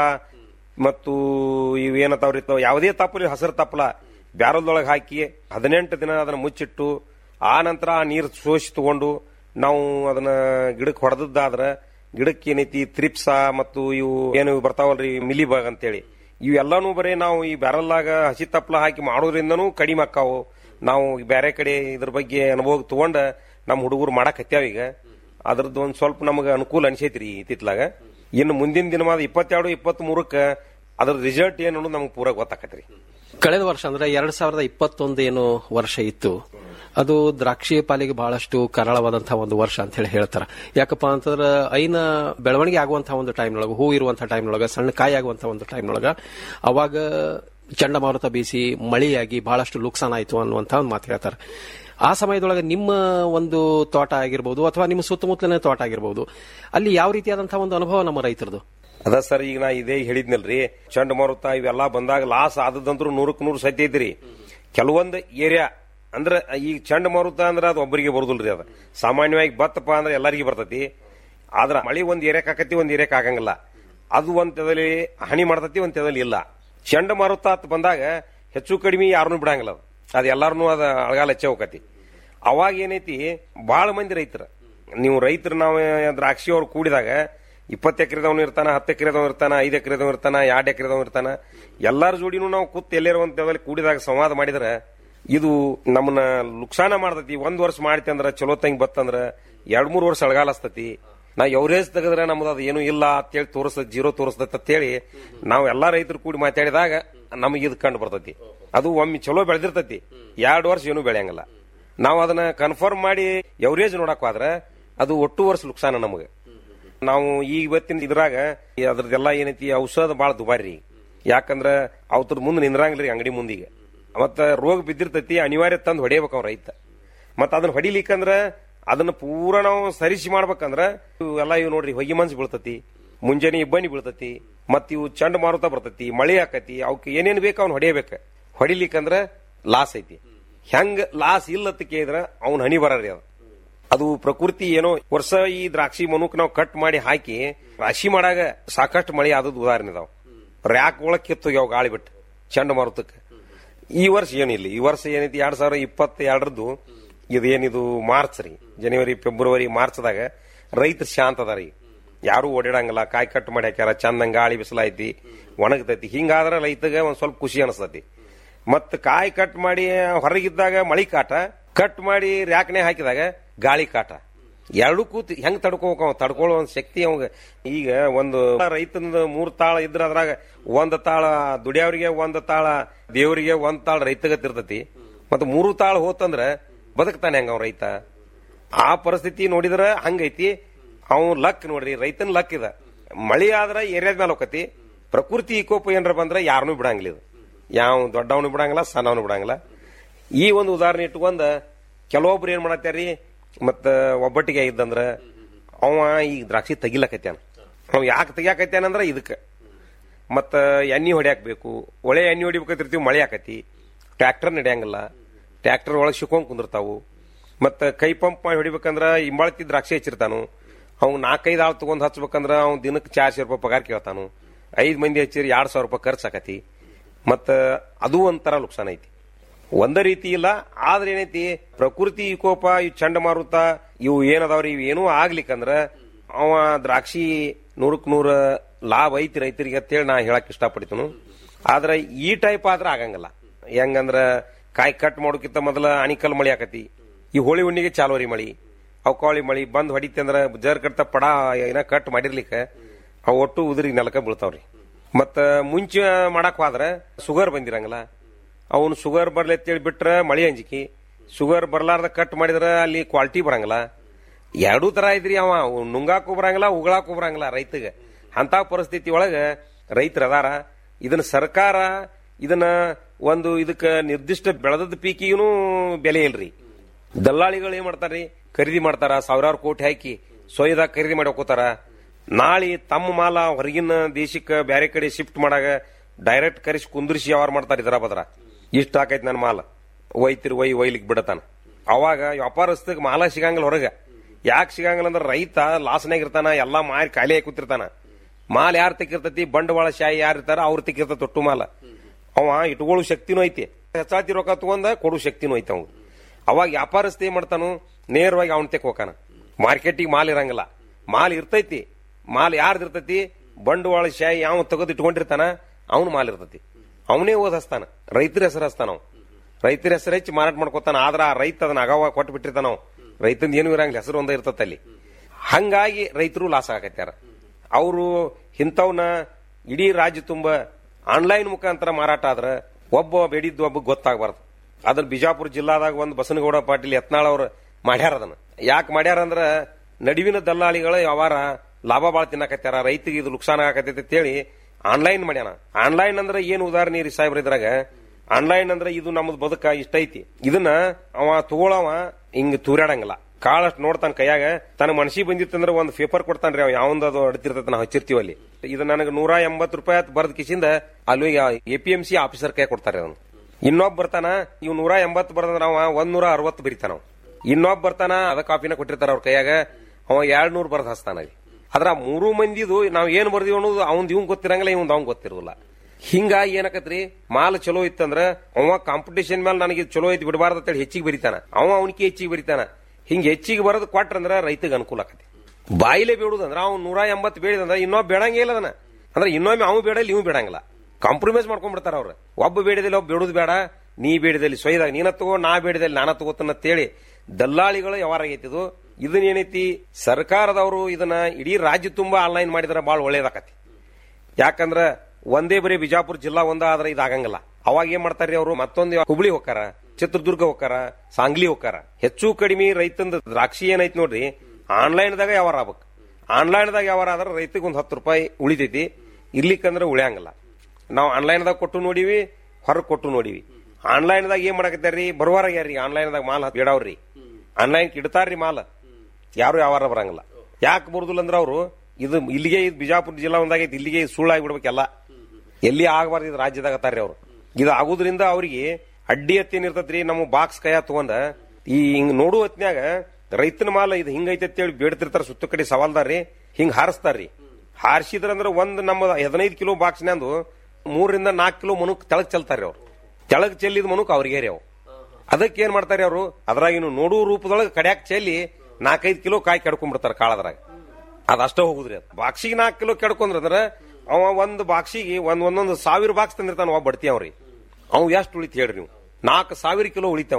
ಮತ್ತು ಇವೇನತಾವ್ರಿ ಯಾವುದೇ ತಪ್ಪಲಿ ಹಸಿರು ತಪ್ಪಲ ಬ್ಯಾರಲ್ದೊಳಗೆ ಹಾಕಿ ಹದಿನೆಂಟು ದಿನ ಅದನ್ನ ಮುಚ್ಚಿಟ್ಟು ಆ ನಂತರ ಆ ನೀರು ಸೋಸಿ ತಗೊಂಡು ನಾವು ಅದನ್ನ ಗಿಡಕ್ಕೆ ಹೊಡೆದದ್ದಾದ್ರ ಗಿಡಕ್ಕೆ ಏನೈತಿ ತ್ರಿಪ್ಸ ಮತ್ತು ಇವು ಏನು ಬರ್ತಾವಲ್ರಿ ಮಿಲಿಬಾಗ್ ಅಂತೇಳಿ ಇವೆಲ್ಲಾನು ಬರೀ ನಾವು ಈ ಬ್ಯಾರಲ್ಲಾಗ ಹಸಿ ತಪ್ಪಲ ಹಾಕಿ ಮಾಡೋದ್ರಿಂದನೂ ಕಡಿಮೆ ಆಕ್ಕಾವು ನಾವು ಬೇರೆ ಕಡೆ ಇದ್ರ ಬಗ್ಗೆ ಅನುಭವ ತಗೊಂಡ ನಮ್ಮ ಹುಡುಗರು ಮಾಡಕ್ ಹತ್ಯಾವ ಈಗ ಅದ್ರದ್ದು ಒಂದ್ ಸ್ವಲ್ಪ ನಮಗೆ ಅನುಕೂಲ ಅನ್ಸೈತ್ರಿ ಇತ್ತಿತ್ಲಾಗ ಇನ್ನು ಮುಂದಿನ ದಿನವಾದ ಇಪ್ಪತ್ತೆರಡು ಇಪ್ಪತ್ತ್ ಮೂರಕ್ಕ ಅದ್ರ ರಿಸಲ್ಟ್ ಏನು ಅನ್ನೋದು ನಮ್ಗೆ ಪೂರ ಗೊತ್ತಾಕತ್ರಿ ಕಳೆದ ವರ್ಷ ಅಂದ್ರೆ ಎರಡ್ ಸಾವಿರದ ಇಪ್ಪತ್ತೊಂದು ಏನು ವರ್ಷ ಇತ್ತು ಅದು ದ್ರಾಕ್ಷಿ ಪಾಲಿಗೆ ಬಹಳಷ್ಟು ಕರಾಳವಾದಂತಹ ಒಂದು ವರ್ಷ ಅಂತ ಹೇಳಿ ಹೇಳ್ತಾರ ಯಾಕಪ್ಪ ಅಂತಂದ್ರೆ ಐನ ಬೆಳವಣಿಗೆ ಆಗುವಂತಹ ಒಂದು ಟೈಮ್ನೊಳಗ ಹೂ ಇರುವಂತಹ ಟೈಮ್ನೊಳಗ ಸಣ್ಣ ಕಾಯಿ ಆಗುವಂತಹ ಒಂದು ಟೈಮ್ನೊಳಗ ಅವಾಗ ಚಂಡಮಾರುತ ಬೀಸಿ ಮಳೆಯಾಗಿ ಬಹಳಷ್ಟು ನುಕ್ಸಾನ ಆಯಿತು ಅನ್ನುವಂತ ಒಂದು ಮಾತು ಹೇಳ್ತಾರೆ ಆ ಸಮಯದೊಳಗೆ ನಿಮ್ಮ ಒಂದು ತೋಟ ಆಗಿರ್ಬೋದು ಅಥವಾ ನಿಮ್ಮ ಸುತ್ತಮುತ್ತಲಿನ ತೋಟ ಆಗಿರ್ಬೋದು ಅಲ್ಲಿ ಯಾವ ರೀತಿಯಾದಂತಹ ಒಂದು ಅನುಭವ ನಮ್ಮ ರೈತರದು ಅದ ಸರ್ ಈಗ ನಾ ಇದೇ ಹೇಳಿದ್ನಲ್ರಿ ಚಂಡಮಾರುತ ಇವೆಲ್ಲ ಬಂದಾಗ ಲಾಸ್ ಆದದಂತ್ರು ನೂರಕ್ ನೂರು ಸತ್ಯ ಐತ್ರಿ ಕೆಲವೊಂದು ಏರಿಯಾ ಅಂದ್ರ ಈಗ ಚಂಡಮಾರುತ ಅಂದ್ರ ಅದು ಒಬ್ಬರಿಗೆ ಬರುದಿಲ್ರಿ ಅದ ಸಾಮಾನ್ಯವಾಗಿ ಬತ್ತಪ್ಪ ಅಂದ್ರೆ ಎಲ್ಲರಿಗೂ ಬರ್ತೈತಿ ಆದ್ರ ಮಳಿ ಒಂದ್ ಏರಿಯಾಕ್ ಆಕತಿ ಒಂದ್ ಏರಿಯಾಕ್ ಆಗಂಗಿಲ್ಲ ಅದು ಒಂದ್ ತೆದಲ್ಲಿ ಹಾನಿ ಮಾಡ್ತತಿ ಒಂದ್ ತೆದಲ್ಲಿ ಇಲ್ಲ ಚಂಡಮಾರುತ ಅಂತ ಬಂದಾಗ ಹೆಚ್ಚು ಕಡಿಮೆ ಯಾರನ್ನೂ ಬಿಡಂಗಿಲ್ಲ ಅದು ಅದ್ ಎಲ್ಲಾರನು ಅದ ಅಳಗಾಲ ಹೆಚ್ಚೆ ಹೋಗತಿ ಅವಾಗ ಏನೈತಿ ಬಹಳ ಮಂದಿ ರೈತರ ನೀವು ರೈತರು ನಾವು ದ್ರಾಕ್ಷಿ ಅವ್ರು ಕೂಡಿದಾಗ ಇಪ್ಪತ್ತು ಎಕರೆದವನು ಇರ್ತಾನ ಹತ್ತು ಎಕರೆದವನು ಇರ್ತಾನ ಐದು ಎಕರೆದವನು ಇರ್ತಾನ ಎರಡು ಎಕರೆದವನು ಇರ್ತಾನ ಎಲ್ಲಾರ ಜೋಡಿನೂ ನಾವು ಕೂತ್ ಎಲ್ಲೇರೋ ಒಂದು ಕೂಡಿದಾಗ ಸಂವಾದ ಮಾಡಿದ್ರೆ ಇದು ನಮ್ಮನ್ನ ನುಕ್ಸಾನ ಮಾಡ್ತತಿ ಒಂದ್ ವರ್ಷ ಮಾಡ್ತಿ ಅಂದ್ರ ಚಲೋ ತಂಗಿ ಬತ್ತಂದ್ರ ಎರಡ್ ಮೂರ್ ವರ್ಷ ಅಳಗಾಲಸ್ತತಿ ನಾ ಎವರೇಜ್ ತೆಗೆದ್ರೆ ನಮ್ದು ಅದು ಏನು ಇಲ್ಲ ಅಂತೇಳಿ ತೋರಿಸ್ತದ ಜೀರೋ ತೋರಿಸ್ತೈತೆ ಅಂತೇಳಿ ನಾವು ಎಲ್ಲಾ ರೈತರು ಕೂಡಿ ಮಾತಾಡಿದಾಗ ನಮಗೆ ಇದು ಕಂಡು ಬರ್ತೈತಿ ಅದು ಒಮ್ಮೆ ಚಲೋ ಬೆಳೆದಿರ್ತೈತಿ ಎರಡು ವರ್ಷ ಏನು ಬೆಳೆಯಂಗಿಲ್ಲ ನಾವು ಅದನ್ನ ಕನ್ಫರ್ಮ್ ಮಾಡಿ ಎವರೇಜ್ ನೋಡಕ್ ಹೋದ್ರೆ ಅದು ಒಟ್ಟು ವರ್ಷ ನುಕ್ಸಾನ ನಮಗೆ ನಾವು ಈ ಇವತ್ತಿನ ಇದ್ರಾಗ ಈ ಅದ್ರದ್ದೆಲ್ಲ ಏನೈತಿ ಔಷಧ ಬಾಳ ದುಬಾರಿ ಯಾಕಂದ್ರ ಅವತ್ರ ಮುಂದೆ ನಿಂದ್ರಂಗಿಲ್ರಿ ಅಂಗಡಿ ಮುಂದಿಗೆ ಮತ್ತ ರೋಗ ಬಿದ್ದಿರ್ತೈತಿ ಅನಿವಾರ್ಯ ತಂದು ಹೊಡಿಬೇಕು ಅವ್ ರೈತ ಮತ್ತ ಅದನ್ನ ಹೊಡಿಲಿಕ್ಕಂದ್ರ ಅದನ್ನ ಪೂರ ನಾವು ಸರಿಸಿ ಮಾಡ್ಬೇಕಂದ್ರ ಇವೆಲ್ಲ ಇವ್ ನೋಡ್ರಿ ಹೊಗೆ ಮನ್ಸ್ ಬೀಳ್ತತಿ ಮುಂಜಾನೆ ಇಬ್ಬನಿ ಬೀಳ್ತತಿ ಮತ್ ಇವು ಚಂಡ ಮಾರುತ ಬರ್ತತಿ ಮಳೆ ಆಕತಿ ಅವಕ್ಕೆ ಏನೇನ್ ಬೇಕು ಅವ್ನ ಹೊಡಿಬೇಕ ಹೊಡಿಲಿಕ್ಕಂದ್ರ ಲಾಸ್ ಐತಿ ಹೆಂಗ್ ಲಾಸ್ ಇಲ್ಲತ್ತ ಕೇಳಿದ್ರ ಅವ್ನ ಹನಿ ಬರರಿ ಅದು ಅದು ಪ್ರಕೃತಿ ಏನೋ ವರ್ಷ ಈ ದ್ರಾಕ್ಷಿ ಮನುಕ್ ನಾವು ಕಟ್ ಮಾಡಿ ಹಾಕಿ ರಾಶಿ ಮಾಡಾಗ ಸಾಕಷ್ಟು ಮಳೆ ಆದದ್ದು ಉದಾಹರಣೆ ಇದಾವ ರ್ಯಾಕ್ ಒಳಗ್ ಕಿತ್ತೋಗ್ಯಾವ ಗಾಳಿ ಬಿಟ್ಟು ಚಂಡಮಾರುತಕ್ಕೆ ಈ ವರ್ಷ ಏನಿಲ್ಲ ಈ ವರ್ಷ ಏನೈತಿ ಎರಡ್ ಸಾವಿರದ ಇಪ್ಪತ್ತ ಎರಡರದ್ದು ಇದೇನಿದು ಮಾರ್ಚ್ ರೀ ಜನವರಿ ಫೆಬ್ರವರಿ ಮಾರ್ಚ್ದಾಗ ರೈತರು ಶಾಂತ ಅದಾರಿ ಯಾರು ಓಡಾಡಂಗಿಲ್ಲ ಕಾಯಿ ಕಟ್ ಮಾಡಿ ಹಾಕ್ಯಾರ ಚಂದಂಗ್ ಗಾಳಿ ಬಿಸಿಲೈತಿ ಒಣಗತೈತಿ ಹಿಂಗಾದ್ರ ರೈತಗೆ ಒಂದ್ ಸ್ವಲ್ಪ ಖುಷಿ ಅನಿಸ್ತತಿ ಮತ್ ಕಾಯಿ ಕಟ್ ಮಾಡಿ ಹೊರಗಿದ್ದಾಗ ಮಳಿ ಕಾಟ ಕಟ್ ಮಾಡಿ ರ್ಯಾಕ್ನೆ ಹಾಕಿದಾಗ ಗಾಳಿ ಕಾಟ ಎರಡಕ್ಕೂ ತಿ- ಹೆಂಗ್ ತಡ್ಕೋಬೇಕು ಅವ ತಡ್ಕೊಳ್ಳೋ ಒಂದ್ ಶಕ್ತಿ ಅವಂಗ ಈಗ ಒಂದು ರೈತನ ಮೂರ್ ತಾಳ ಇದ್ರ ಅದ್ರಾಗ ಒಂದ್ ತಾಳ ದುಡಿಯವ್ರಿಗೆ ಒಂದ್ ತಾಳ ದೇವರಿಗೆ ಒಂದ್ ತಾಳ ರೈತಗತ್ತಿರ್ತತಿ ಮತ್ತ ಮೂರು ತಾಳ ಹೋತಂದ್ರ ಬದುಕ್ತಾನೆ ಹೆಂಗ ಅವ ರೈತ ಆ ಪರಿಸ್ಥಿತಿ ನೋಡಿದ್ರ ಹಂಗೈತಿ ಅವ್ನ್ ಲಕ್ ನೋಡ್ರಿ ರೈತನ ಲಕ್ ಇದ ಮಳಿ ಆದ್ರ ಏರಿಯಾದ ಮೇಲೆ ಹೋಗತಿ ಪ್ರಕೃತಿ ವಿಕೋಪ ಏನ್ರ ಬಂದ್ರ ಯಾರನ್ನೂ ಬಿಡಂಗಿಲ್ಲ ಇದು ಯಾವ ದೊಡ್ಡವನು ಬಿಡಂಗಿಲ್ಲ ಸಣ್ಣವನು ಬಿಡಂಗಿಲ್ಲ ಈ ಒಂದು ಉದಾಹರಣೆ ಇಟ್ಕೊಂಡ ಕೆಲವೊಬ್ರು ಏನ್ ಮಾಡತ್ತಾರಿ ಮತ್ತ ಒಬ್ಬಟ್ಟಿಗೆ ಇದ್ದಂದ್ರ ಅವ ಈ ದ್ರಾಕ್ಷಿ ತೆಗಿಲಕತ್ಯಾನ ಅವ್ ಯಾಕೆ ತೆಗಿಯಾಕತ್ಯಾನಂದ್ರ ಇದಕ್ಕ ಮತ್ತ ಎಣ್ಣೆ ಹೊಡ್ಯಾಕ್ ಬೇಕು ಒಳ್ಳೆ ಎಣ್ಣೆ ಹೊಡಿಬೇಕಂತಿರ್ತೀವಿ ಮಳೆ ಆಕತಿ ಟ್ರ್ಯಾಕ್ಟರ್ ನಡೆಯಂಗಿಲ್ಲ ಟ್ರ್ಯಾಕ್ಟರ್ ಒಳಗೆ ಶಿಕೊಂಡ್ ಕುಂದಿರ್ತಾವು ಮತ್ತ ಕೈ ಪಂಪ್ ಮಾಡಿ ಹೊಡಿಬೇಕಂದ್ರ ಇಂಬಾಳ್ತಿ ದ್ರಾಕ್ಷಿ ಹಚ್ಚಿರ್ತಾನು ಅವ್ನು ನಾಲ್ಕೈದು ಆಳು ತಗೊಂಡ್ ಹಚ್ಬೇಕಂದ್ರ ಅವ್ನು ದಿನಕ್ಕೆ ಚಾರ್ ಸಾವಿರ ರೂಪಾಯಿ ಪಗಾರ ಕೇಳ್ತಾನು ಐದ್ ಮಂದಿ ಹಚ್ಚಿರಿ ಎರಡ್ ಸಾವಿರ ರೂಪಾಯಿ ಖರ್ಚು ಆಕತಿ ಮತ್ತ ಅದು ಒಂಥರ ನುಕ್ಸಾನ ಐತಿ ಒಂದ ರೀತಿ ಇಲ್ಲ ಆದ್ರೆ ಏನೈತಿ ಪ್ರಕೃತಿ ವಿಕೋಪ ಈ ಚಂಡಮಾರುತ ಇವು ಏನದಾವ್ರಿ ಇವು ಏನೂ ಆಗ್ಲಿಕ್ಕಂದ್ರ ಅವ ದ್ರಾಕ್ಷಿ ನೂರಕ್ ನೂರ ಲಾಭ ಐತಿ ರೈತರಿಗೆ ಅಂತೇಳಿ ನಾ ಹೇಳಕ್ ಇಷ್ಟಪಡ್ತೀನು ಆದ್ರೆ ಈ ಟೈಪ್ ಆದ್ರ ಆಗಂಗಿಲ್ಲ ಹೆಂಗಂದ್ರ ಕಾಯಿ ಕಟ್ ಮಾಡೋಕ್ಕಿಂತ ಮೊದಲ ಅಣಿಕಲ್ ಮಳಿ ಆಕತಿ ಈ ಹೋಳಿ ಹುಣ್ಣಿಗೆ ಚಾಲೋರಿ ಮಳಿ ಅವಕಾಳಿ ಮಳಿ ಬಂದ್ ಹೊಡಿತಿ ಅಂದ್ರ ಜರ್ ಕಟ್ಟ ಪಡ ಏನ ಕಟ್ ಮಾಡಿರ್ಲಿಕ್ಕ ಅವ್ ಒಟ್ಟು ಉದುರಿ ನೆಲಕ ಬೀಳ್ತಾವ್ರಿ ಮತ್ತ ಮುಂಚೆ ಮಾಡಕ್ ಹೋದ್ರ ಶುಗರ್ ಬಂದಿರಂಗಿಲ್ಲ ಅವನು ಶುಗರ್ ಬರ್ಲಿ ಅಂತೇಳಿ ಬಿಟ್ರ ಮಳಿ ಅಂಜಿಕಿ ಶುಗರ್ ಬರ್ಲಾರ್ದ ಕಟ್ ಮಾಡಿದ್ರ ಅಲ್ಲಿ ಕ್ವಾಲಿಟಿ ಬರಂಗಿಲ್ಲ ಎರಡೂ ತರ ಐತ್ರಿ ಅವ ನುಂಗಾಕು ಬರಂಗಿಲ್ಲ ಉಗಳಾಕು ಬರಂಗಿಲ್ಲ ರೈತಗೆ ಅಂತ ಪರಿಸ್ಥಿತಿ ಒಳಗ ರೈತರ ಅದಾರ ಇದನ್ನ ಸರ್ಕಾರ ಇದನ್ನ ಒಂದು ಇದಕ್ಕ ನಿರ್ದಿಷ್ಟ ಬೆಳೆದದ ಪೀಕಿಗೂ ಬೆಲೆ ಇಲ್ರಿ ದಲ್ಲಾಳಿಗಳು ಏನ್ ಮಾಡ್ತಾರ್ರಿ ಖರೀದಿ ಮಾಡ್ತಾರ ಸಾವಿರಾರು ಕೋಟಿ ಹಾಕಿ ಸೊಯ್ದಾಗ ಖರೀದಿ ಮಾಡಿ ಹೋಗ್ತಾರ ನಾಳೆ ತಮ್ಮ ಮಾಲ ಹೊರಗಿನ ದೇಶಕ್ಕೆ ಬೇರೆ ಕಡೆ ಶಿಫ್ಟ್ ಮಾಡಾಗ ಡೈರೆಕ್ಟ್ ಕರೆಸಿ ಕುಂದ್ರಿಸಿ ವ್ಯವಹಾರ ಮಾಡ್ತಾರ ಇದರ ಬದ್ರ ಇಷ್ಟ ಆಕೈತಿ ನನ್ನ ಮಾಲ ಒಯ್ತಿರಿ ಒಯ್ ಒಯ್ಲಿಕ್ ಬಿಡತಾನ ಅವಾಗ ವ್ಯಾಪಾರಸ್ಥಗ್ ಮಾಲ ಸಿಗಂಗಿಲ್ಲ ಹೊರಗ ಯಾಕೆ ಸಿಗಂಗಿಲ್ಲ ಅಂದ್ರೆ ರೈತ ಲಾಸ್ನಾಗ ಇರ್ತಾನ ಎಲ್ಲಾ ಮಾರಿ ಖಾಲಿ ಆಗಿ ಕೂತಿರ್ತಾನ ಮಾಲ್ ಯಾರು ತೆಕ್ಕಿರ್ತತಿ ಬಂಡವಾಳ ಶಾಯಿ ಯಾರು ಇರ್ತಾರ ಅವ್ರು ತೆಕ್ಕಿರ್ತತಿ ತೊಟ್ಟು ಮಾಲ ಅವ ಇಟ್ಕೊಳ್ಳೋ ಶಕ್ತಿನೂ ಐತಿ ಹೆಚ್ಚಾತಿ ರೊಕ್ಕ ತಗೊಂಡ ಕೊಡೋ ಶಕ್ತಿನೂ ಐತಿ ಅವ್ ಅವಾಗ ವ್ಯಾಪಾರಸ್ಥ ಏನ್ ಮಾಡ್ತಾನು ನೇರವಾಗಿ ಅವನ್ ತೆಕ್ ಹೋಗಾನ ಮಾರ್ಕೆಟಿಗೆ ಮಾಲ್ ಇರಂಗಿಲ್ಲ ಮಾಲ್ ಇರ್ತೈತಿ ಮಾಲ್ ಯಾರ್ದು ಇರ್ತೈತಿ ಬಂಡವಾಳ ಶಾಯಿ ಯಾವ ತೆಗೆದು ಇಟ್ಕೊಂಡಿರ್ತಾನ ಅವನು ಮಾಲ್ ಇರ್ತೈತಿ ಅವನೇ ಓದ್ ಹಸ್ತಾನ ರೈತರ ಹೆಸರು ಹಸ್ತಾನ ಅವ್ ರೈತರ ಹೆಸರು ಹೆಚ್ಚಿ ಮಾರಾಟ ಮಾಡ್ಕೊತಾನ ಆದ್ರ ಆ ರೈತ ಅದನ್ನ ಅಗವ ಕೊಟ್ಟು ಬಿಟ್ಟಿರ್ತಾನ ಅವ್ ರೈತಂದ ಏನು ಇರಂಗಿಲ್ಲ ಹೆಸರು ಒಂದೇ ಇರ್ತೈತಿ ಅಲ್ಲಿ ಹಂಗಾಗಿ ರೈತರು ಲಾಸ್ ಆಗತ್ಯಾರ ಅವರು ಇಂಥವ್ನ ಇಡೀ ರಾಜ್ಯ ತುಂಬ ಆನ್ಲೈನ್ ಮುಖಾಂತರ ಮಾರಾಟ ಆದ್ರ ಒಬ್ಬ ಬೇಡಿದ್ದು ಒಬ್ಬ ಗೊತ್ತಾಗಬಾರ್ದು ಅದನ್ನ ಬಿಜಾಪುರ ಜಿಲ್ಲಾದಾಗ ಒಂದು ಬಸನಗೌಡ ಪಾಟೀಲ್ ಯತ್ನಾಳ್ ಅವ್ರು ಮಾಡ್ಯಾರ ಅದನ್ನ ಯಾಕೆ ಮಾಡ್ಯಾರ ಅಂದ್ರ ನಡುವಿನ ದಲ್ಲಾಳಿಗಳ ವ್ಯವಹಾರ ಲಾಭ ಬಾಳ ತಿನ್ನಕತ್ಯಾರ ರೈತರಿಗೆ ಇದು ನುಕ್ಸಾನ ಆಗತೈತಿ ಅಂತೇಳಿ ಆನ್ಲೈನ್ ಮಾಡ್ಯಾನ ಆನ್ಲೈನ್ ಅಂದ್ರೆ ಏನು ಉದಾಹರಣೆ ರೀ ಸಾಹೇಬ್ರ ಇದ್ರಾಗ ಆನ್ಲೈನ್ ಅಂದ್ರೆ ಇದು ನಮ್ಮದು ಬದುಕ ಇಷ್ಟ ಐತಿ ಇದನ್ನ ಅವ ತಗೊಳವ ಹಿಂಗ್ ತೂರಾಡಂಗಿಲ್ಲ ಕಾಳಷ್ಟು ನೋಡ್ತಾನ ಕೈಯಾಗ ತನ್ನ ಮನಸ್ಸಿಗೆ ಬಂದಿತ್ತಂದ್ರ ಒಂದು ಪೇಪರ್ ಕೊಡ್ತಾನ್ರಿ ಅವ ಯಾವಂದ ಅದು ಅಡ್ತಿರ್ತೈತೆ ನಾವು ಹಚ್ಚಿರ್ತೀವಿ ಅಲ್ಲಿ ಇದು ನನಗೆ ನೂರ ಎಂಬತ್ತು ರೂಪಾಯಿ ಬರ್ದ ಕಿಸಿಂದ ಅಲ್ಲಿ A P M C officer ಕೈ ಕೊಡ್ತಾರೆ ಅದನ್ನ ಇನ್ನೊಬ್ಬ ಬರ್ತಾನ ಇವ್ ನೂರ ಎಂಬತ್ತು ಬರ್ದಂದ್ರ ಅವ ಒಂದ್ ನೂರ ಅರವತ್ತು ಬರೀತಾನ ಅವ ಇನ್ನೊಬ್ಬ ಬರ್ತಾನ ಅದ ಕಾಪಿನ ಕೊಟ್ಟಿರ್ತಾರ ಅವ್ರ ಕೈಯಾಗ ಅವ ಎರಡ್ ನೂರ್ ಬರ್ದ್ ಹಸ್ತಾನ ಅಲ್ಲಿ ಅದ್ರ ಆ ಮೂರು ಮಂದಿದು ನಾವ್ ಏನ್ ಬರ್ದಿವಿ ಅನ್ನೋದು ಅವ್ನ್ ಇವ್ ಗೊತ್ತಿರಂಗಿಲ್ಲ ಇವ್ ಅವ್ನ್ ಗೊತ್ತಿರೋದಿಲ್ಲ ಹಿಂಗಾಗಿ ಏನಕತ್ರಿ ಮಾಲ್ ಚಲೋ ಇತ್ತಂದ್ರ ಅವ ಕಾಂಪಿಟೇಷನ್ ಮೇಲೆ ನನಗೆ ಇದು ಚಲೋ ಐತಿ ಬಿಡಬಾರ್ದು ಅಂತೇಳಿ ಹೆಚ್ಚಿಗೆ ಬರಿತಾನ ಅವ ಅವನಿಗೆ ಹೆಚ್ಚಿಗೆ ಬರಿತಾನ ಹಿಂಗ ಹೆಚ್ಚಿಗೆ ಬರೋದು ಕೊಟ್ರಂದ್ರ ರೈತಗೆ ಅನುಕೂಲ ಆಕತಿ ಬಾಯಿಲೆ ಬೇಡುದಂದ್ರ ಅವ್ನು ನೂರ ಎಂಬತ್ತು ಬೇಡಿದಂದ್ರ ಇನ್ನೊಬ್ಬ ಬೇಡಂಗೇ ಇಲ್ಲ ಅದನ್ನ ಅಂದ್ರೆ ಇನ್ನೊಮ್ಮೆ ಅವ್ ಬೇಡಲ್ಲ ಇವ್ ಬೇಡಂಗಿಲ್ಲ ಕಾಂಪ್ರಮೈಸ್ ಮಾಡ್ಕೊಂಡ್ಬಿಡ್ತಾರ ಅವ್ರು ಒಬ್ಬ ಬೇಡಿದಲ್ಲಿ ಒಬ್ಬ ಬೇಡುದು ಬೇಡ ನೀ ಬೇಡಿದಲ್ಲಿ ಸೊಯ್ದಾಗ ನೀನ ತಗೋ ನಾ ಬೇಡಿದಲ್ಲಿ ನಾನ ತಗೋತನ ಅಂತೇಳಿ ದಲ್ಲಾಳಿಗಳು ವ್ಯವಹಾರ ಆಗೈತಿದು ಇದನ್ನ ಏನೈತಿ ಸರ್ಕಾರದವರು ಇದನ್ನ ಇಡೀ ರಾಜ್ಯ ತುಂಬಾ ಆನ್ಲೈನ್ ಮಾಡಿದ್ರೆ ಬಹಳ ಒಳ್ಳೇದಾಕತಿ ಯಾಕಂದ್ರ ಒಂದೇ ಬರೀ ಬಿಜಾಪುರ ಜಿಲ್ಲಾ ಒಂದ ಆದ್ರೆ ಇದಾಗಂಗಿಲ್ಲ ಅವಾಗ ಏನ್ ಮಾಡ್ತಾರ್ರಿ ಅವರು ಮತ್ತೊಂದು ಹುಬ್ಳಿ ಹೋಕಾರ ಚಿತ್ರದುರ್ಗ ಹೋಕಾರ ಸಾಂಗ್ಲಿ ಹೋಕಾರ ಹೆಚ್ಚು ಕಡಿಮೆ ರೈತಂದ ದ್ರಾಕ್ಷಿ ಏನೈತಿ ನೋಡ್ರಿ ಆನ್ಲೈನ್ ದಾಗ ವ್ಯವಹಾರ ಆಗ್ಬೇಕು ಆನ್ಲೈನ್ ದಾಗ ವ್ಯವಹಾರ ಆದ್ರೆ ರೈತಗೆ ಒಂದ್ ಹತ್ತು ರೂಪಾಯಿ ಉಳಿತೈತಿ ಇರ್ಲಿಕ್ಕಂದ್ರ ಉಳಿಯಂಗಿಲ್ಲ ನಾವು ಆನ್ಲೈನ್ ದಾಗ ಕೊಟ್ಟು ನೋಡಿವಿ ಹೊರಗೆ ಕೊಟ್ಟು ನೋಡಿವಿ ಆನ್ಲೈನ್ ದಾಗ ಏನ್ ಮಾಡಕತ್ತಾರ್ರಿ ಬರುವಾರಾಗ್ಯಾರ್ರಿ ಆನ್ಲೈನ್ ದಾಗ ಮಾಲ್ ಇಡಾವ್ರಿ ಆನ್ಲೈನ್ ಇಡ್ತಾರ್ರಿ ಮಾಲ್ ಯಾರು ವ್ಯವಹಾರ ಬರಂಗಿಲ್ಲ ಯಾಕೆ ಬರುದಿಲ್ಲ ಅಂದ್ರ ಅವರು ಇದು ಇಲ್ಲಿಗೆ ಇದು ಬಿಜಾಪುರ ಜಿಲ್ಲಾ ಒಂದಾಗೈತಿ ಇಲ್ಲಿಗೆ ಇದು ಸುಳ್ಳಾಗಿ ಬಿಡ್ಬೇಕೆಲ್ಲ ಎಲ್ಲಿ ಆಗಬಾರ್ದು ಇದು ರಾಜ್ಯದಾಗ ಅತ್ತಾರ್ರಿ ಅವ್ರು ಇದು ಆಗುದ್ರಿಂದ ಅವ್ರಿಗೆ ಅಡ್ಡಿ ಹತ್ತೇನಿರ್ತೈತ್ರಿ ನಮ್ಮ ಬಾಕ್ಸ್ ಕೈಯ ತಗೊಂಡ ಈ ಹಿಂಗ್ ನೋಡುವ ಹೊತ್ನ್ಯಾಗ ರೈತನ ಮಾಲ ಇದು ಹಿಂಗೈತೆ ಅಂತೇಳಿ ಬೇಡ್ತಿರ್ತಾರ ಸುತ್ತ ಕಡೆ ಸವಾಲ್ದಾರ್ರಿ ಹಿಂಗ್ ಹಾರಿಸ್ತಾರ್ರಿ ಹಾರಿಸಿದ್ರಂದ್ರ ಒಂದ್ ನಮ್ಮ ಹದಿನೈದು ಕಿಲೋ ಬಾಕ್ಸ್ನ್ಯಾಂದು ಮೂರರಿಂದ ನಾಲ್ಕು ಕಿಲೋ ಮನುಕ್ ತೆಳಗ್ ಚೆಲ್ತಾರ್ರಿ ಅವ್ರು ತೆಳಗ್ ಚೆಲ್ಲಿದ ಮನುಕ್ ಅವ್ರಿಗೆ ರೀ ಅವು ಅದಕ್ಕೆ ಏನ್ ಮಾಡ್ತಾರೆ ಅವರು ಅದ್ರಾಗಿನ ನೋಡುವ ರೂಪದೊಳಗೆ ಕಡ್ಯಾಕ್ ಚೆಲ್ಲಿ ನಾಲ್ಕೈದು ಕಿಲೋ ಕಾಯಿ ಕೆಡ್ಕೊಂಡ್ಬಿಡ್ತಾರ ಕಾಳದ್ರಾಗ ಅದಷ್ಟ ಹೋಗುದ್ರಿ ಅದು ಬಾಕ್ಸಿಗೆ ನಾಲ್ಕು ಕಿಲೋ ಕೆಡ್ಕೊಂಡ್ರ ಅವ ಒಂದು ಬಾಕ್ಸಿಗೆ ಒಂದ್ ಒಂದೊಂದು ಸಾವಿರ ಬಾಕ್ಸ್ ತಂದಿರ್ತಾನ ಒಬ್ಬ ಬಡ್ತಿ ಅವ್ರಿ ಅವ್ ಎಷ್ಟು ಉಳಿತ ಹೇಳ್ರಿ ನೀವು ನಾಲ್ಕು ಸಾವಿರ ಕಿಲೋ ಉಳಿತ ಅವ್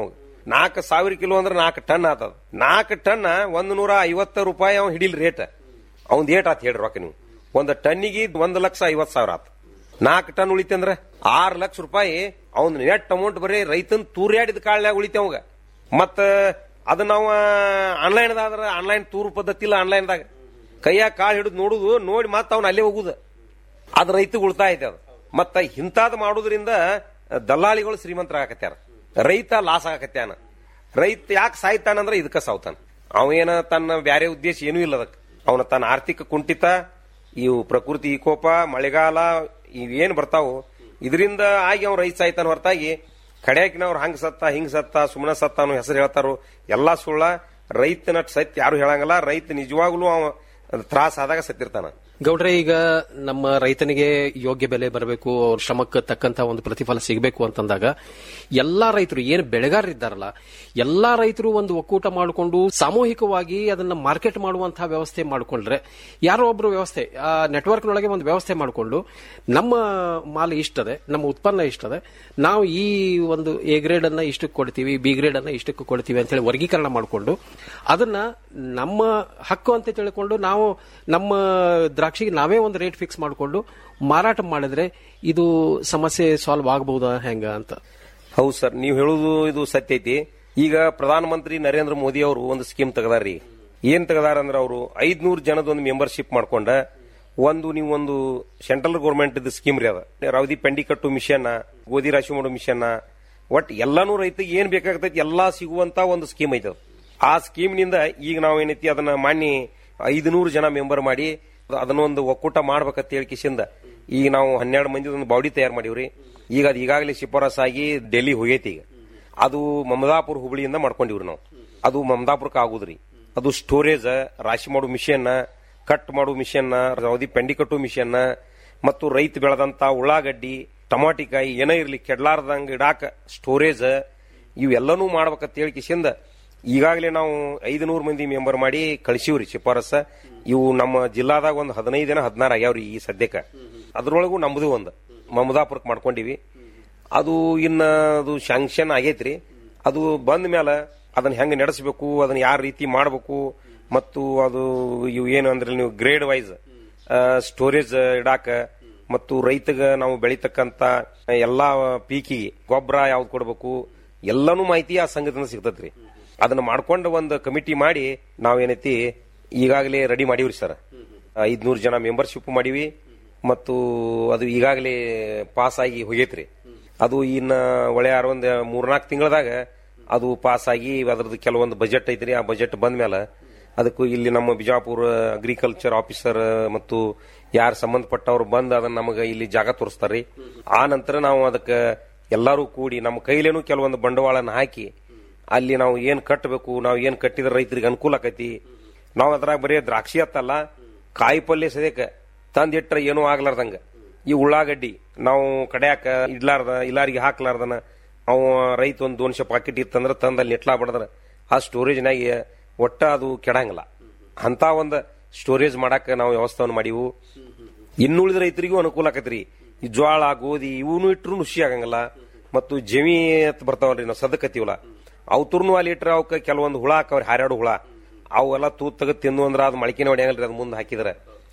ನಾಲ್ಕು ಸಾವಿರ ಕಿಲೋ ಅಂದ್ರೆ ನಾಲ್ಕು ಟನ್ ಆತದ ನಾಲ್ಕು ಟನ್ ಒಂದ್ ನೂರ ಐವತ್ತು ರೂಪಾಯಿ ಅವ್ ಹಿಡಿಲ್ ರೇಟ್ ಅವ್ನ್ ಏಟ್ ಆತ್ ಹೇಳ್ರಿ ರೊಕ್ಕ ನೀವು ಒಂದು ಟನ್ನಿಗೆ ಒಂದ್ ಲಕ್ಷ ಐವತ್ ಸಾವಿರ ಆತ ನಾಲ್ಕು ಟನ್ ಉಳಿತಂದ್ರ ಆರ್ ಲಕ್ಷ ರೂಪಾಯಿ ಅವ್ನ್ ನೆಟ್ ಅಮೌಂಟ್ ಬರೀ ರೈತನ್ ತೂರ್ಯಾಡಿದ ಕಾಳ್ನ್ಯಾಗ ಉಳಿತೆ ಅವಾಗ ಮತ್ತ ಅದು ನಾವು ಆನ್ಲೈನ್ ಆದ್ರ ಆನ್ಲೈನ್ ತೂರು ಪದ್ಧತಿ ಇಲ್ಲ ಆನ್ಲೈನ್ದಾಗ ಕೈಯಾಗ ಕಾಳು ಹಿಡಿದು ನೋಡುದು ನೋಡಿ ಮತ್ತೆ ಅವ್ನ ಅಲ್ಲೇ ಹೋಗುದ ಅದ್ ರೈತಗೆ ಉಳಿತಾಯ ಐತೆ ಅದು ಮತ್ತ ಇಂತಾದ್ ಮಾಡುದ್ರಿಂದ ದಲ್ಲಾಳಿಗಳು ಶ್ರೀಮಂತರಾಗತ್ಯಾರ ರೈತ ಲಾಸ್ ಆಗಕತ್ಯಾನ ರೈತ ಯಾಕೆ ಸಾಯ್ತಾನಂದ್ರ ಇದಕ್ಕ ಸಾವ್ತಾನ ಅವೇನ ತನ್ನ ಬ್ಯಾರೆ ಉದ್ದೇಶ ಏನೂ ಇಲ್ಲ ಅದಕ್ಕೆ ಅವನ ತನ್ನ ಆರ್ಥಿಕ ಕುಂಠಿತ ಇವು ಪ್ರಕೃತಿ ವಿಕೋಪ ಮಳೆಗಾಲ ಇವೇನ್ ಬರ್ತಾವು ಇದರಿಂದ ಆಗಿ ಅವ್ನು ರೈತ ಸಾಯ್ತಾನ ಹೊರತಾಗಿ ಕಡೆಯಾಕಿನವ್ರು ಹಂಗ್ ಸತ್ತ ಹಿಂಗ್ ಸತ್ತ ಸುಮ್ಮನೆ ಸತ್ತ ಅನ್ನೋ ಹೆಸರು ಹೇಳ್ತಾರೋ ಎಲ್ಲಾ ಸುಳ್ಳ ರೈತನ ಸತ್ಯ ಯಾರು ಹೇಳಂಗಿಲ್ಲ ರೈತ ನಿಜವಾಗ್ಲೂ ಅವ ತ್ರಾಸ ಆದಾಗ ಸತ್ತಿರ್ತಾನ ಗೌಡ್ರೆ ಈಗ ನಮ್ಮ ರೈತನಿಗೆ ಯೋಗ್ಯ ಬೆಲೆ ಬರಬೇಕು ಅವ್ರ ಶ್ರಮಕ್ಕೆ ತಕ್ಕಂತ ಒಂದು ಪ್ರತಿಫಲ ಸಿಗಬೇಕು ಅಂತಂದಾಗ ಎಲ್ಲಾ ರೈತರು ಏನು ಬೆಳೆಗಾರರಿದ್ದಾರಲ್ಲ ಎಲ್ಲಾ ರೈತರು ಒಂದು ಒಕ್ಕೂಟ ಮಾಡಿಕೊಂಡು ಸಾಮೂಹಿಕವಾಗಿ ಅದನ್ನ ಮಾರ್ಕೆಟ್ ಮಾಡುವಂತಹ ವ್ಯವಸ್ಥೆ ಮಾಡಿಕೊಂಡ್ರೆ ಯಾರೋ ಒಬ್ರು ವ್ಯವಸ್ಥೆ ಆ ನೆಟ್ವರ್ಕ್ನೊಳಗೆ ಒಂದು ವ್ಯವಸ್ಥೆ ಮಾಡಿಕೊಂಡು ನಮ್ಮ ಮಾಲ್ ಇಷ್ಟದೆ ನಮ್ಮ ಉತ್ಪನ್ನ ಇಷ್ಟದೆ ನಾವು ಈ ಒಂದು ಎ ಗ್ರೇಡ್ ಅನ್ನ ಇಷ್ಟಕ್ಕೆ ಕೊಡ್ತೀವಿ ಬಿ ಗ್ರೇಡ್ ಅನ್ನ ಇಷ್ಟಕ್ಕೆ ಕೊಡ್ತೀವಿ ಅಂತ ಹೇಳಿ ವರ್ಗೀಕರಣ ಮಾಡಿಕೊಂಡು ಅದನ್ನ ನಮ್ಮ ಹಕ್ಕು ಅಂತ ತಿಳ್ಕೊಂಡು ನಾವು ನಮ್ಮ ದ್ರಾಕ್ಷಿಗೆ ನಾವೇ ಒಂದು ರೇಟ್ ಫಿಕ್ಸ್ ಮಾಡಿಕೊಂಡು ಮಾರಾಟ ಮಾಡಿದ್ರೆ ಇದು ಸಮಸ್ಯೆ ಸಾಲ್ವ್ ಆಗಬಹುದಾ ಹೆಂಗ ಅಂತ ಹೌದು ಸರ್ ನೀವು ಹೇಳುದು ಇದು ಸತ್ಯ ಐತಿ ಈಗ ಪ್ರಧಾನಮಂತ್ರಿ ನರೇಂದ್ರ ಮೋದಿ ಅವರು ಒಂದು ಸ್ಕೀಮ್ ತೆಗದಾರ್ರಿ ಏನ್ ತೆಗದಾರ ಅಂದ್ರೆ ಅವರು ಐದ್ನೂರು ಜನದ ಒಂದು ಮೆಂಬರ್ಶಿಪ್ ಮಾಡ್ಕೊಂಡ ಒಂದು ನೀವು ಒಂದು ಸೆಂಟ್ರಲ್ ಗೌರ್ಮೆಂಟ್ ಸ್ಕೀಮ್ ರೀ ಅದ ರವದಿ ಪೆಂಡಿ ಕಟ್ಟು ಮಿಷನ್ ಗೋಧಿ ರಾಶಿ ಮಾಡೋ ಮಿಷನ್ ಒಟ್ ಎಲ್ಲಾನು ರೈತರಿಗೆ ಏನ್ ಬೇಕಾಗ್ತೈತಿ ಎಲ್ಲಾ ಸಿಗುವಂತ ಒಂದು ಸ್ಕೀಮ್ ಐತೆ ಅದು. ಆ ಸ್ಕೀಮ್ನಿಂದ ಈಗ ನಾವು ಏನೈತಿ ಅದನ್ನ ಮಾನ್ಯ ಐದುನೂರು ಜನ ಮೆಂಬರ್ ಮಾಡಿ ಅದನ್ನ ಒಂದು ಒಕ್ಕೂಟ ಮಾಡ್ಬೇಕಂತ ಹೇಳಿ ಕಿಶಿಂದ ಈಗ ನಾವು ಹನ್ನೆರಡು ಮಂದಿ ಒಂದು ಬಾಡಿ ತಯಾರು ಮಾಡೀವ್ರಿ ಈಗ ಅದು ಈಗಾಗಲೇ ಶಿಫಾರಸ್ ಆಗಿ ಡೆಲ್ಲಿ ಹೋಗೈತಿ ಈಗ ಅದು ಮಮದಾಪುರ ಹುಬ್ಳಿಯಿಂದ ಮಾಡ್ಕೊಂಡಿವ್ರಿ ನಾವು ಅದು ಮಮದಾಪುರಕ್ಕೆ ಆಗುದ್ರಿ ಅದು ಸ್ಟೋರೇಜ್ ರಾಶಿ ಮಾಡೋ ಮಿಷನ್ ಕಟ್ ಮಾಡೋ ಮಿಷನ್ ಅವಧಿ ಪೆಂಡಿ ಕಟ್ಟೋ ಮಿಷನ್ ಮತ್ತು ರೈತ ಬೆಳೆದಂತ ಉಳ್ಳಾಗಡ್ಡಿ ಟಮಾಟಿಕಾಯಿ ಏನೇ ಇರ್ಲಿ ಕೆಡ್ಲಾರ್ದಂಗ ಇಡಾಕ ಸ್ಟೋರೇಜ್ ಇವೆಲ್ಲನೂ ಮಾಡ್ಬೇಕಂತ ಹೇಳಿ ಕಿಶಿಂದ ಈಗಾಗಲೇ ನಾವು ಐದುನೂರು ಮಂದಿ ಮೆಂಬರ್ ಮಾಡಿ ಕಳಿಸಿವ್ರಿ ಶಿಫಾರಸ್ಸ ಇವು ನಮ್ಮ ಜಿಲ್ಲಾದಾಗ ಒಂದು ಹದಿನೈದು ದಿನ ಹದಿನಾರು ಆಗ್ಯಾವ್ರಿ ಈ ಸದ್ಯಕ್ಕೆ ಅದ್ರೊಳಗೂ ನಮ್ದು ಒಂದು ಮಮದಾಪುರಕ್ಕೆ ಮಾಡ್ಕೊಂಡಿವಿ ಅದು ಇನ್ನ ಅದು ಶಾಂಕ್ಷನ್ ಆಗೈತ್ರಿ ಅದು ಬಂದ ಮೇಲೆ ಅದನ್ನ ಹೆಂಗ್ ನಡೆಸಬೇಕು ಅದನ್ನ ಯಾವ ರೀತಿ ಮಾಡಬೇಕು ಮತ್ತು ಅದು ಇವು ಏನು ಅಂದ್ರೆ ನೀವು ಗ್ರೇಡ್ ವೈಸ್ ಸ್ಟೋರೇಜ್ ಇಡಾಕ ಮತ್ತು ರೈತಗ ನಾವು ಬೆಳಿತಕ್ಕಂತ ಎಲ್ಲಾ ಪೀಕಿಗೆ ಗೊಬ್ಬರ ಯಾವ್ದು ಕೊಡಬೇಕು ಎಲ್ಲಾನು ಮಾಹಿತಿ ಆ ಸಂಘದಿಂದ ಸಿಗ್ತತ್ರಿ ಅದನ್ನ ಮಾಡ್ಕೊಂಡು ಒಂದು ಕಮಿಟಿ ಮಾಡಿ ನಾವೇನೈತಿ ಈಗಾಗಲೇ ರೆಡಿ ಮಾಡೀವ್ರಿ ಸರ್ ಐದ್ನೂರು ಜನ ಮೆಂಬರ್ಶಿಪ್ ಮಾಡೀವಿ ಮತ್ತು ಅದು ಈಗಾಗಲೇ ಪಾಸ್ ಆಗಿ ಹೋಗೈತ್ರಿ ಅದು ಇನ್ನ ಒಳ್ಳೆ ಒಂದು ಮೂರ್ನಾಲ್ಕು ತಿಂಗಳದಾಗ ಅದು ಪಾಸ್ ಆಗಿ ಅದ್ರದ್ದು ಕೆಲವೊಂದು ಬಜೆಟ್ ಐತ್ರಿ ಆ ಬಜೆಟ್ ಬಂದ ಮೇಲೆ ಅದಕ್ಕೂ ಇಲ್ಲಿ ನಮ್ಮ ಬಿಜಾಪುರ ಅಗ್ರಿಕಲ್ಚರ್ ಆಫೀಸರ್ ಮತ್ತು ಯಾರು ಸಂಬಂಧಪಟ್ಟವ್ರು ಬಂದು ಅದನ್ನ ನಮಗೆ ಇಲ್ಲಿ ಜಾಗ ತೋರಿಸ್ತಾರ್ರಿ ಆ ನಂತರ ನಾವು ಅದಕ್ಕೆ ಎಲ್ಲರೂ ಕೂಡಿ ನಮ್ಮ ಕೈಲೇನು ಕೆಲವೊಂದು ಬಂಡವಾಳನ ಹಾಕಿ ಅಲ್ಲಿ ನಾವು ಏನ್ ಕಟ್ಟಬೇಕು ನಾವು ಏನ್ ಕಟ್ಟಿದ್ರೆ ರೈತರಿಗೆ ಅನುಕೂಲ ಆಕೈತಿ ನಾವು ಅದ್ರಾಗ ಬರೀ ದ್ರಾಕ್ಷಿ ಅತ್ತಲ್ಲ ಕಾಯಿ ಪಲ್ಯ ಸದ್ಯಕ್ಕೆ ತಂದಿಟ್ರೆ ಏನೂ ಆಗ್ಲಾರ್ದಂಗ ಈ ಉಳ್ಳಾಗಡ್ಡಿ ನಾವು ಕಡ್ಯಾಕ ಇಡ್ಲಾರ್ದ ಇಲ್ಲಾರಿಗೆ ಹಾಕ್ಲಾರ್ದನ ಅವ ರೈತ ಒಂದು ದೋನ್ಶೆ ಪಾಕೆಟ್ ಇತ್ತಂದ್ರ ತಂದಲ್ಲಿ ನೆಟ್ಲಾ ಬಡದ್ರ ಆ ಸ್ಟೋರೇಜ್ನಾಗ ಒಟ್ಟ ಅದು ಕೆಡಂಗಿಲ್ಲ ಅಂತ ಒಂದು ಸ್ಟೋರೇಜ್ ಮಾಡಾಕ ನಾವು ವ್ಯವಸ್ಥೆಯನ್ನು ಮಾಡಿವು ಇನ್ನುಳಿದ ರೈತರಿಗೂ ಅನುಕೂಲ ಆಕತ್ರಿ ಈ ಜ್ವಾಳ ಗೋಧಿ ಇವನು ಇಟ್ರು ನುಷಿ ಆಗಂಗಿಲ್ಲ ಮತ್ತು ಜಮಿ ಅಂತ ಬರ್ತಾವಲ್ರಿ ನಾವು ಸದಕತ್ತೀವಲ್ಲ ಅವು ತುರ್ನು ಅಲ್ಲಿ ಇಟ್ರೆ ಅವಕ್ಕೆ ಕೆಲವೊಂದು ಹುಳ ಹಾಕವ್ರಿ ಹಾರಾಡು ಹುಳ ಅವೆಲ್ಲ ತೂತ್ ತೆಗೆದು ತಿಂದು ಅಂದ್ರ ಅದು ಮಳಕಿನ ಹೊಡೆಯಂಗಲ್ರಿ ಅದ್ ಮುಂದೆ ಹಾಕಿದ್ರೆ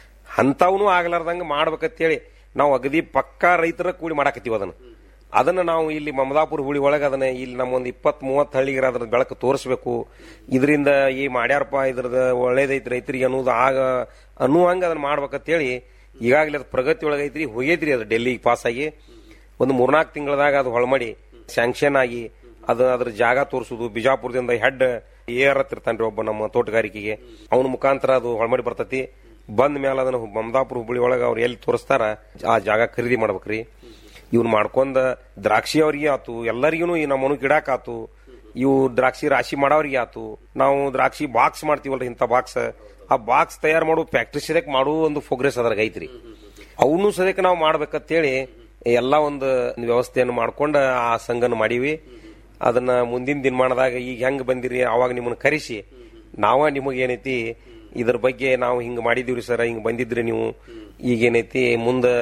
ಅಂತವನು ಆಗ್ಲಾರ್ದಂಗ ಮಾಡ್ಬೇಕಂತೇಳಿ ನಾವು ಅಗದಿ ಪಕ್ಕಾ ರೈತರ ಕೂಡಿ ಮಾಡಾಕತ್ತೀವಿ ಅದನ್ನ ಅದನ್ನ ನಾವು ಇಲ್ಲಿ ಮಮದಾಪುರ ಹುಳಿ ಒಳಗೆ ಅದನ್ನ ಇಲ್ಲಿ ನಮ್ಮ ಒಂದು ಇಪ್ಪತ್ ಮೂವತ್ತು ಹಳ್ಳಿಗೆ ಅದ್ರ ಬೆಳಕು ತೋರಿಸ್ಬೇಕು ಇದರಿಂದ ಈ ಮಾಡ್ಯಾರಪ್ಪ ಇದ್ರದ ಒಳ್ಳೇದೈತಿ ರೈತರಿಗೆ ಅನ್ನೋದು ಆಗ ಅನ್ನುವಂಗ ಅದನ್ನ ಮಾಡ್ಬೇಕಂತೇಳಿ ಈಗಾಗಲೇ ಅದು ಪ್ರಗತಿ ಒಳಗೈತ್ರಿ ಹೋಗೈತ್ರಿ ಅದು ಡೆಲ್ಲಿಗೆ ಪಾಸ್ ಆಗಿ ಒಂದು ಮೂರ್ನಾಲ್ಕು ತಿಂಗಳದಾಗ ಅದು ಹೊಳಮಡಿ ಸ್ಯಾಂಕ್ಷನ್ ಆಗಿ ಅದು ಅದ್ರ ಜಾಗ ತೋರಿಸುದು ಬಿಜಾಪುರದಿಂದ ಹೆಡ್ ಎ ಆರ್ ಹತ್ತಿರ್ತಾನ್ರಿ ಒಬ್ಬ ನಮ್ಮ ತೋಟಗಾರಿಕೆಗೆ ಅವನ ಮುಖಾಂತರ ಅದು ಹೊಳಮಡಿ ಬರ್ತತಿ ಬಂದ ಮೇಲೆ ಅದನ್ನ ಮಮದಾಪುರ ಹುಬ್ಬಳ್ಳಿ ಒಳಗ ಅವ್ರು ಎಲ್ಲಿ ತೋರಿಸ್ತಾರ ಆ ಜಾಗ ಖರೀದಿ ಮಾಡ್ಬೇಕ್ರಿ ಇವ್ನ ಮಾಡ್ಕೊಂಡ ದ್ರಾಕ್ಷಿ ಅವ್ರಿಗೆ ಆತು ಎಲ್ಲರಿಗೂ ಈ ನಮ್ಮ ಮನು ಗಿಡಾಕ್ ಆತು ಇವು ದ್ರಾಕ್ಷಿ ರಾಶಿ ಮಾಡೋರಿಗೆ ಆತು ನಾವು ದ್ರಾಕ್ಷಿ ಬಾಕ್ಸ್ ಮಾಡ್ತೀವಲ್ರಿ ಇಂಥ ಬಾಕ್ಸ್ ಆ ಬಾಕ್ಸ್ ತಯಾರು ಮಾಡೋ ಫ್ಯಾಕ್ಟ್ರಿ ಸದ್ಯಕ್ಕೆ ಮಾಡೋ ಒಂದು ಪ್ರೋಗ್ರೆಸ್ ಅದ್ರಾಗ ಐತ್ರಿ ಅವನು ಸದ್ಯಕ್ಕೆ ನಾವು ಮಾಡ್ಬೇಕಂತೇಳಿ ಎಲ್ಲಾ ಒಂದು ವ್ಯವಸ್ಥೆಯನ್ನು ಮಾಡ್ಕೊಂಡ ಆ ಸಂಘನ ಮಾಡೀವಿ ಅದನ್ನ ಮುಂದಿನ ದಿನಮಾನದಾಗ ಈಗ ಹೆಂಗ್ ಬಂದಿರಿ ಅವಾಗ ನಿಮ್ಮನ್ನ ಕರೆಸಿ ನಾವ ನಿಮಗೆ ಏನೈತಿ ಇದ್ರ ಬಗ್ಗೆ ನಾವು ಹಿಂಗ್ ಮಾಡಿದೀವ್ರಿ ಸರ್ ಹಿಂಗ್ ಬಂದಿದ್ರಿ ನೀವು ಈಗೇನೈತಿ ಮುಂದ